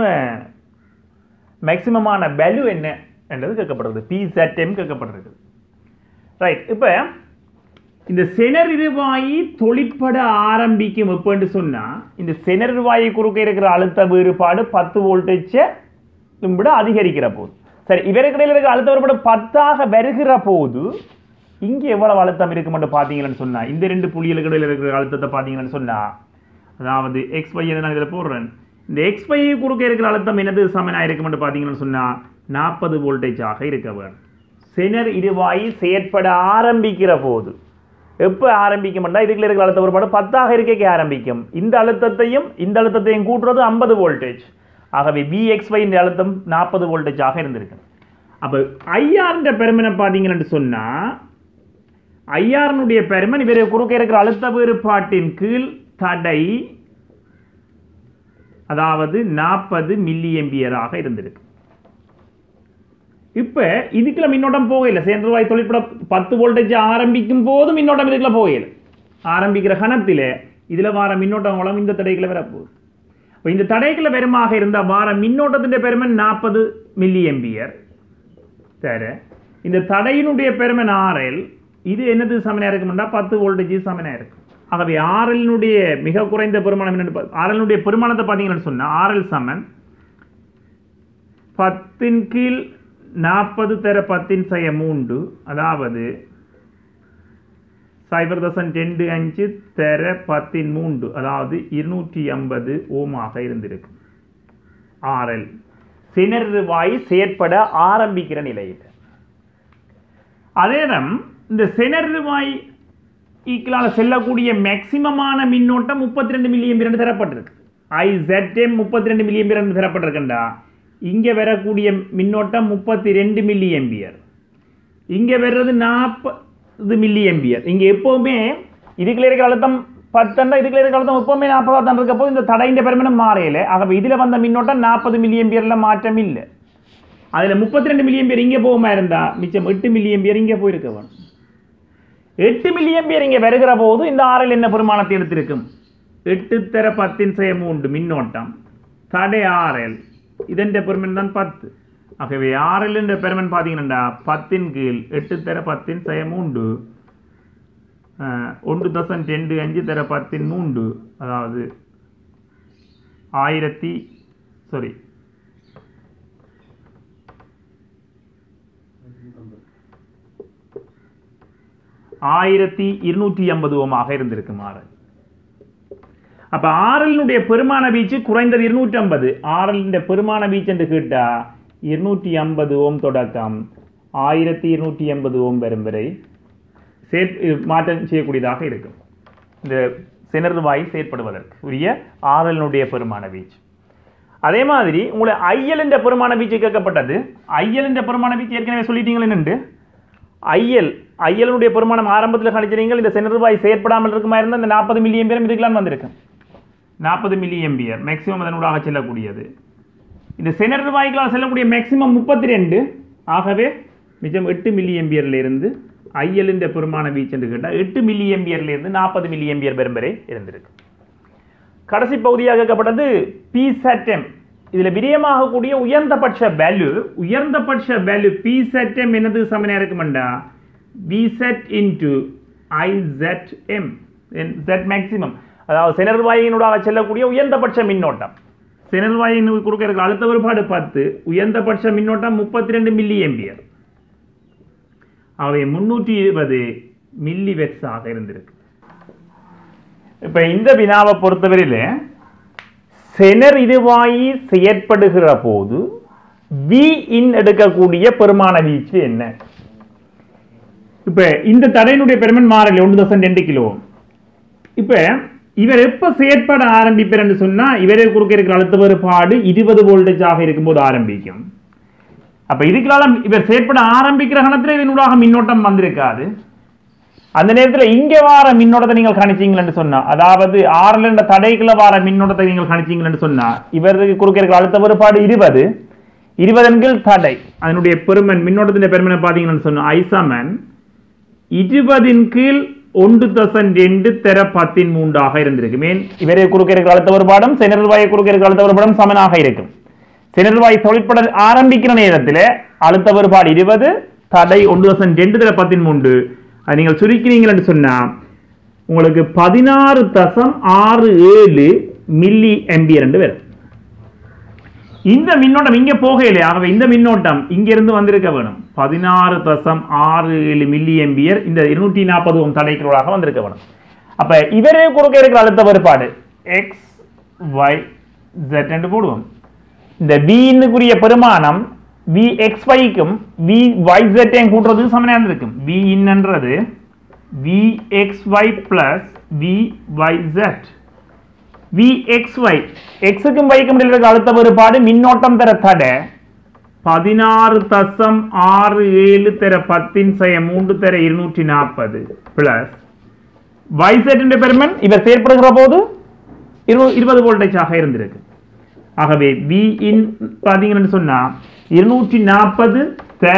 மேக்சிமமான வேல்யூ என்ன என்றது கேட்கப்படுறது பி எம் கேட்கப்படுறது ரைட் இப்போ இந்த செனறிவாயி தொழிற்பட ஆரம்பிக்கும் எப்பன்னு சொன்னா இந்த செனறிவாயி குறுக்க இருக்கிற அழுத்த வேறுபாடு பத்து வோல்டேஜை விட அதிகரிக்கிற போது சரி இவருக்கு இடையில இருக்கிற அழுத்த வேறுபாடு பத்தாக வருகிற போது இங்கே எவ்வளவு அழுத்தம் இருக்குமென்று பார்த்தீங்கன்னு சொன்னா இந்த ரெண்டு புள்ளிகளுக்கு இடையில இருக்கிற அழுத்தத்தை பார்த்தீங்கன்னு சொன்னா அதாவது எக்ஸ் பை நான் இதில் போடுறேன் இந்த எக்ஸ் பை குறுக்க இருக்கிற அழுத்தம் என்னது சமனாக இருக்குமென்று பார்த்தீங்கன்னு சொன்னா நாற்பது வோல்டேஜாக இருக்க வேணும் செனர் இருவாயி செயற்பட ஆரம்பிக்கிற போது எப்போ ஆரம்பிக்கும்னா இதுக்குள்ள இருக்கிற அழுத்த ஒருபாடு பத்தாக இருக்க ஆரம்பிக்கும் இந்த அழுத்தத்தையும் இந்த அழுத்தத்தையும் கூட்டுறது ஐம்பது வோல்டேஜ் ஆகவே விஎக்ஸ்ஒய் இந்த அழுத்தம் நாற்பது வோல்டேஜாக இருந்திருக்கு அப்போ ஐஆர்ன்ற பெருமனை பார்த்தீங்கன்னு சொன்னால் ஐஆர்னுடைய பெருமன் இவர் குறுக்க இருக்கிற அழுத்த வேறுபாட்டின் கீழ் தடை அதாவது நாற்பது மில்லி எம்பியராக இருந்திருக்கு இப்ப இதுக்குள்ள மின்னோட்டம் போகல சேர்ந்துருவாய் தொழிற்பட பத்து வோல்டேஜ் ஆரம்பிக்கும் போது மின்னோட்டம் இதுக்குள்ள போகல ஆரம்பிக்கிற கணத்தில இதுல வார மின்னோட்டம் மூலம் இந்த தடைக்குள்ள வரப்போகுது இப்போ இந்த தடைக்குள்ள பெருமாக இருந்தா வார மின்னோட்டத்தின் பெருமன் நாற்பது மில்லி எம்பியர் தர இந்த தடையினுடைய பெருமன் ஆர்எல் இது என்னது சமனா இருக்கும்னா பத்து வோல்டேஜ் சமனா இருக்கும் ஆகவே ஆர்எல்னுடைய மிக குறைந்த பெருமானம் என்னன்னு ஆர்எல்னுடைய பெருமானத்தை பார்த்தீங்கன்னு சொன்னா ஆர்எல் சமன் பத்தின் கீழ் நாற்பது தர பத்தின் செய்ய மூன்று அதாவது சைபர் தசன் ரெண்டு அஞ்சு தர பத்தின் மூன்று அதாவது இருநூற்றி ஐம்பது ஓமாக இருந்திருக்கு ஆர்எல் சிணறு வாய் செயற்பட ஆரம்பிக்கிற நிலையில் அதே நேரம் இந்த சிணறு வாய் ஈக்களால் செல்லக்கூடிய மேக்சிமமான மின்னோட்டம் முப்பத்தி ரெண்டு மில்லியம் இரண்டு தரப்பட்டிருக்கு ஐ ZM முப்பத்தி ரெண்டு மில்லியம் இரண்டு தரப்பட்டிருக்குண்டா இங்கே வரக்கூடிய மின்னோட்டம் முப்பத்தி ரெண்டு மில்லி எம்பியர் இங்கே வர்றது நாற்பது மில்லி எம்பியர் இங்கே எப்போவுமே இதுக்குள்ள இருக்கிற அழுத்தம் பத்தண்டா இதுக்குள்ள இருக்கிற அழுத்தம் எப்போவுமே நாற்பதா தான் இருக்க போது இந்த தடையின் பெருமனும் மாறையில ஆகவே இதில் வந்த மின்னோட்டம் நாற்பது மில்லி எம்பியரில் மாற்றம் இல்லை அதில் முப்பத்தி ரெண்டு மில்லியன் பேர் இங்கே போகாம இருந்தா மிச்சம் எட்டு மில்லியன் பேர் இங்கே போயிருக்க வேணும் எட்டு மில்லியன் பேர் இங்கே வருகிற போது இந்த ஆறில் என்ன பெருமானத்தை எடுத்திருக்கும் எட்டு தர பத்தின் செய்ய மூன்று மின்னோட்டம் தடை ஆர்எல் இதன் பெருமன் தான் பத்து ஆகவே ஆர்எல் என்ற பெருமன் பார்த்தீங்கன்னா பத்தின் கீழ் எட்டு தர பத்தின் செய்ய மூன்று அஹ், ஒன்று தசம் ரெண்டு அஞ்சு தர பத்தின் மூன்று அதாவது ஆயிரத்தி சாரி ஆயிரத்தி இருநூற்றி ஐம்பது ஓமாக இருந்திருக்கும் ஆரல் அப்ப ஆரலினுடைய பெருமான வீச்சு குறைந்தது இருநூற்றி ஐம்பது ஆரலினுடைய பெருமான வீச்சு என்று கேட்டா இருநூற்றி ஐம்பது ஓம் தொடக்கம் ஆயிரத்தி இருநூற்றி எண்பது ஓம் வரும் வரை சேர் மாற்றம் செய்யக்கூடியதாக இருக்கும் இந்த சிணர்வாய் செயற்படுவதற்கு உரிய ஆரலினுடைய பெருமான வீச்சு அதே மாதிரி உங்களை ஐஎல் என்ற பெருமான வீச்சு கேட்கப்பட்டது ஐஎல் என்ற பெருமான வீச்சு ஏற்கனவே சொல்லிட்டீங்களே என்னண்டு ஐஎல் ஐஎல்னுடைய பெருமானம் ஆரம்பத்தில் கணிச்சிருங்கள் இந்த செனர்வாய் செயற்படாமல் இருக்குமா இருந்தால் இந்த நாற்பது மில்லியன் பேரும் இதுக்கெல்லாம் வந்திருக்கு நாற்பது மில்லி எம்பியர் மேக்ஸிமம் அதனூடாக செல்லக்கூடியது இந்த செனர்வாய்களால் செல்லக்கூடிய மேக்ஸிமம் முப்பத்தி ரெண்டு ஆகவே மிச்சம் எட்டு மில்லி எம்பியர்ல இருந்து ஐஎல் என்ற பெருமான வீச்சு என்று கேட்டால் எட்டு மில்லி எம்பியர்ல இருந்து நாற்பது மில்லி எம்பியர் பெறும் வரை இருந்திருக்கு கடைசி பகுதியாக கேட்கப்பட்டது பி சட்டம் இதுல விரியமாகக்கூடிய உயர்ந்தபட்ச வேல்யூ உயர்ந்தபட்ச வேல்யூ பி சட்டம் என்னது சமனா இருக்குமெண்டா V Z into I Z M Z maximum அதாவது சினர்வாயினூடாக செல்லக்கூடிய உயர்ந்தபட்ச மின்னோட்டம் சினர்வாயின் கொடுக்க இருக்கிற அழுத்த வேறுபாடு பத்து உயர்ந்தபட்ச மின்னோட்டம் முப்பத்தி ரெண்டு மில்லி எம்பியர் அவை முன்னூற்றி இருபது மில்லி வெட்ஸாக இருந்திருக்கு இப்ப இந்த வினாவை பொறுத்தவரையில செனர் இருவாயி செயற்படுகிற போது வி இன் எடுக்கக்கூடிய பெருமான வீச்சு என்ன இப்ப இந்த தடையினுடைய பெருமன் மாறல ஒன்று தசம் ரெண்டு கிலோ இப்ப இவர் எப்ப செயற்பட ஆரம்பிப்பார் சொன்னா இவரே குறுக்க இருக்கிற அழுத்த வேறுபாடு இருபது வோல்டேஜாக இருக்கும்போது ஆரம்பிக்கும் அப்ப இதுக்கெல்லாம் இவர் செயற்பட ஆரம்பிக்கிற கணத்துல இதனூடாக மின்னோட்டம் வந்திருக்காது அந்த நேரத்துல இங்க வார மின்னோட்டத்தை நீங்கள் கணிச்சீங்கன்னு சொன்னா அதாவது ஆறுல என்ற தடைக்குள்ள வார மின்னோட்டத்தை நீங்கள் கணிச்சீங்கன்னு சொன்னா இவருக்கு குறுக்க இருக்கிற அழுத்த வேறுபாடு இருபது இருபதன் கீழ் தடை அதனுடைய பெருமன் மின்னோட்டத்தின் பெருமனை பார்த்தீங்கன்னு சொன்னா ஐசமன் இருபதின் கீழ் ஒன்று தசன் ரெண்டு தெர பத்தின் மூன்றாக இருந்திருக்கு மேன் இவரை குறுக்க இருக்கிற அழுத்த வேறுபாடும் செனல்வாயை குறுக்க இருக்கிற அழுத்த வேறுபாடும் சமனாக இருக்கும் செனல்வாய் தொழிற்பட ஆரம்பிக்கிற நேரத்தில் அழுத்த வேறுபாடு இருபது தடை ஒன்று தசம் ரெண்டு தர பத்தின் மூன்று அது நீங்கள் சுருக்கிறீங்கன்னு சொன்னா உங்களுக்கு பதினாறு தசம் ஆறு ஏழு மில்லி எம்பியர் என்று வரும் இந்த மின்னோட்டம் இங்க போகையிலே ஆகவே இந்த மின்னோட்டம் இங்க இருந்து வந்திருக்க வேணும் பதினாறு தசம் ஆறு ஏழு மில்லி எம்பியர் இந்த இருநூற்றி நாற்பது ஓம் தடைக்கிறோடாக வந்திருக்க வேணும் அப்ப இவரே குறுக்க இருக்கிற அழுத்த வேறுபாடு எக்ஸ் ஒய் ஜெட் என்று போடுவோம் இந்த வின்னுக்குரிய பெருமானம் வி எக்ஸ் ஒய்க்கும் வி ஒய் ஜெட்டையும் கூட்டுறது சமனாக இருக்கும் வி இன்னன்றது V X Y plus V Y Z V X Y எக்ஸுக்கும் வைக்கும் இடையில இருக்க அழுத்த வேறுபாடு மின்னோட்டம் தர தடை பதினாறு தசம் ஆறு ஏழு தர பத்தின் செய்ய மூன்று தர இருநூற்றி நாற்பது பிளஸ் வைசெட் பெருமன் இவர் செயற்படுகிற போது இரு இருபது வோல்டேஜாக இருந்திருக்கு ஆகவே வி இன் பார்த்தீங்கன்னு சொன்னா இருநூற்றி நாற்பது தர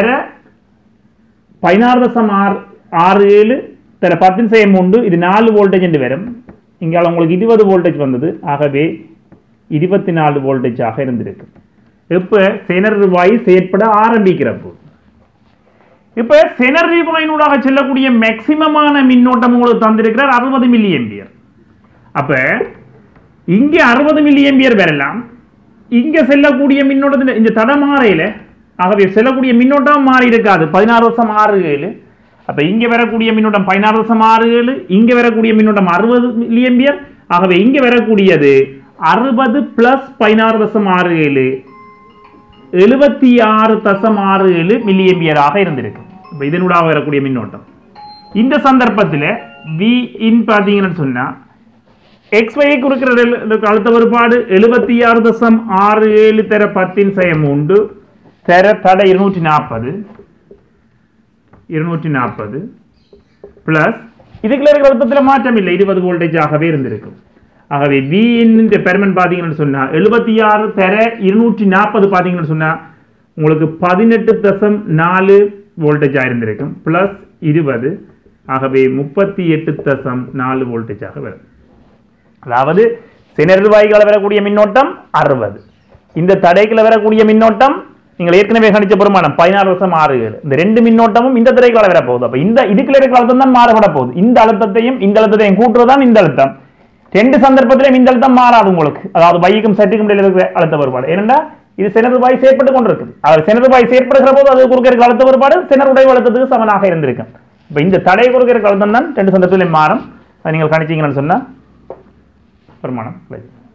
பதினாறு தசம் ஆறு ஆறு ஏழு தர பத்தின் செய்ய மூன்று இது நாலு வோல்டேஜ் என்று வரும் இங்கே உங்களுக்கு இருபது வோல்டேஜ் வந்தது ஆகவே இருபத்தி நாலு வோல்டேஜாக இருந்திருக்கு இப்போ செனரி வாய் செயற்பட ஆரம்பிக்கிறப்போ இப்போ செனரி வாயினூடாக செல்லக்கூடிய மேக்சிமமான மின்னோட்டம் உங்களுக்கு தந்திருக்கிறார் அறுபது மில்லி எம்பியர் அப்ப இங்கே அறுபது மில்லி எம்பியர் வரலாம் இங்க செல்லக்கூடிய மின்னோட்டத்தில் இந்த தடமாறையில ஆகவே செல்லக்கூடிய மின்னோட்டம் மாறி இருக்காது பதினாறு வருஷம் ஆறு ஏழு அப்ப இங்க வரக்கூடிய மின்னோட்டம் பதினாறு வருஷம் ஆறு ஏழு இங்க வரக்கூடிய மின்னோட்டம் அறுபது மில்லி எம்பியர் ஆகவே இங்க வரக்கூடியது அறுபது பிளஸ் பதினாறு தசம் ஆறு ஏழு எழுபத்தி ஆறு தசம் ஆறு ஏழு மில்லி எம்பியராக இருந்திருக்கு இப்போ இதனூடாக வரக்கூடிய மின்னோட்டம் இந்த சந்தர்ப்பத்தில் வி இன் பார்த்தீங்கன்னு சொன்னா எக்ஸ் ஒய் கொடுக்கிற அழுத்த வேறுபாடு எழுபத்தி ஆறு தசம் ஆறு ஏழு தர பத்தின் செய்ய உண்டு தர தடை இருநூற்றி நாற்பது இருநூற்றி நாற்பது பிளஸ் இதுக்குள்ள இருக்கிற அழுத்தத்தில் மாற்றம் இல்லை இருபது வோல்டேஜாகவே இருந்திருக்கும் ஆகவே வி இந்த பெர்மன் பார்த்தீங்கன்னு சொன்னா எழுபத்தி ஆறு தர இருநூற்றி நாற்பது பார்த்தீங்கன்னு சொன்னா உங்களுக்கு பதினெட்டு தசம் நாலு வோல்டேஜாக இருந்திருக்கும் பிளஸ் இருபது ஆகவே முப்பத்தி எட்டு தசம் நாலு வோல்டேஜாக வரும் அதாவது சினர் வாய்க்கால வரக்கூடிய மின்னோட்டம் அறுபது இந்த தடைக்குள்ள வரக்கூடிய மின்னோட்டம் நீங்கள் ஏற்கனவே கணிச்ச பெருமானம் பதினாறு வருஷம் ஆறு ஏழு இந்த ரெண்டு மின்னோட்டமும் இந்த திரைக்குள்ள வர போகுது அப்ப இந்த இதுக்குள்ள இருக்கிற அழுத்தம் தான் மாறுபட போகுது இந்த அழுத்தத்தையும் இந்த அழுத்தத்தையும் கூட்டுறதுதான் இந்த அழுத்தம் ரெண்டு சந்தர்ப்பத்திலும் இந்த அழுத்தம் மாறாது உங்களுக்கு அதாவது பைக்கும் சட்டுக்கும் இடையில இருக்கிற அழுத்த வேறுபாடு ஏனென்றா இது சினர் வாய் செயற்பட்டு கொண்டிருக்குது அவர் சினர் வாய் செயற்படுகிற போது அது குறுக்க இருக்கிற அழுத்த வேறுபாடு சினர் உடைய அழுத்தத்துக்கு சமனாக இருந்திருக்கும் இப்ப இந்த தடை குறுக்க இருக்கிற அழுத்தம் தான் ரெண்டு சந்தர்ப்பத்திலும் மாறும் அதை நீங்கள் கணிச்சீங்கன்னு சொன்னா பெருமானம் கிடைக்கும்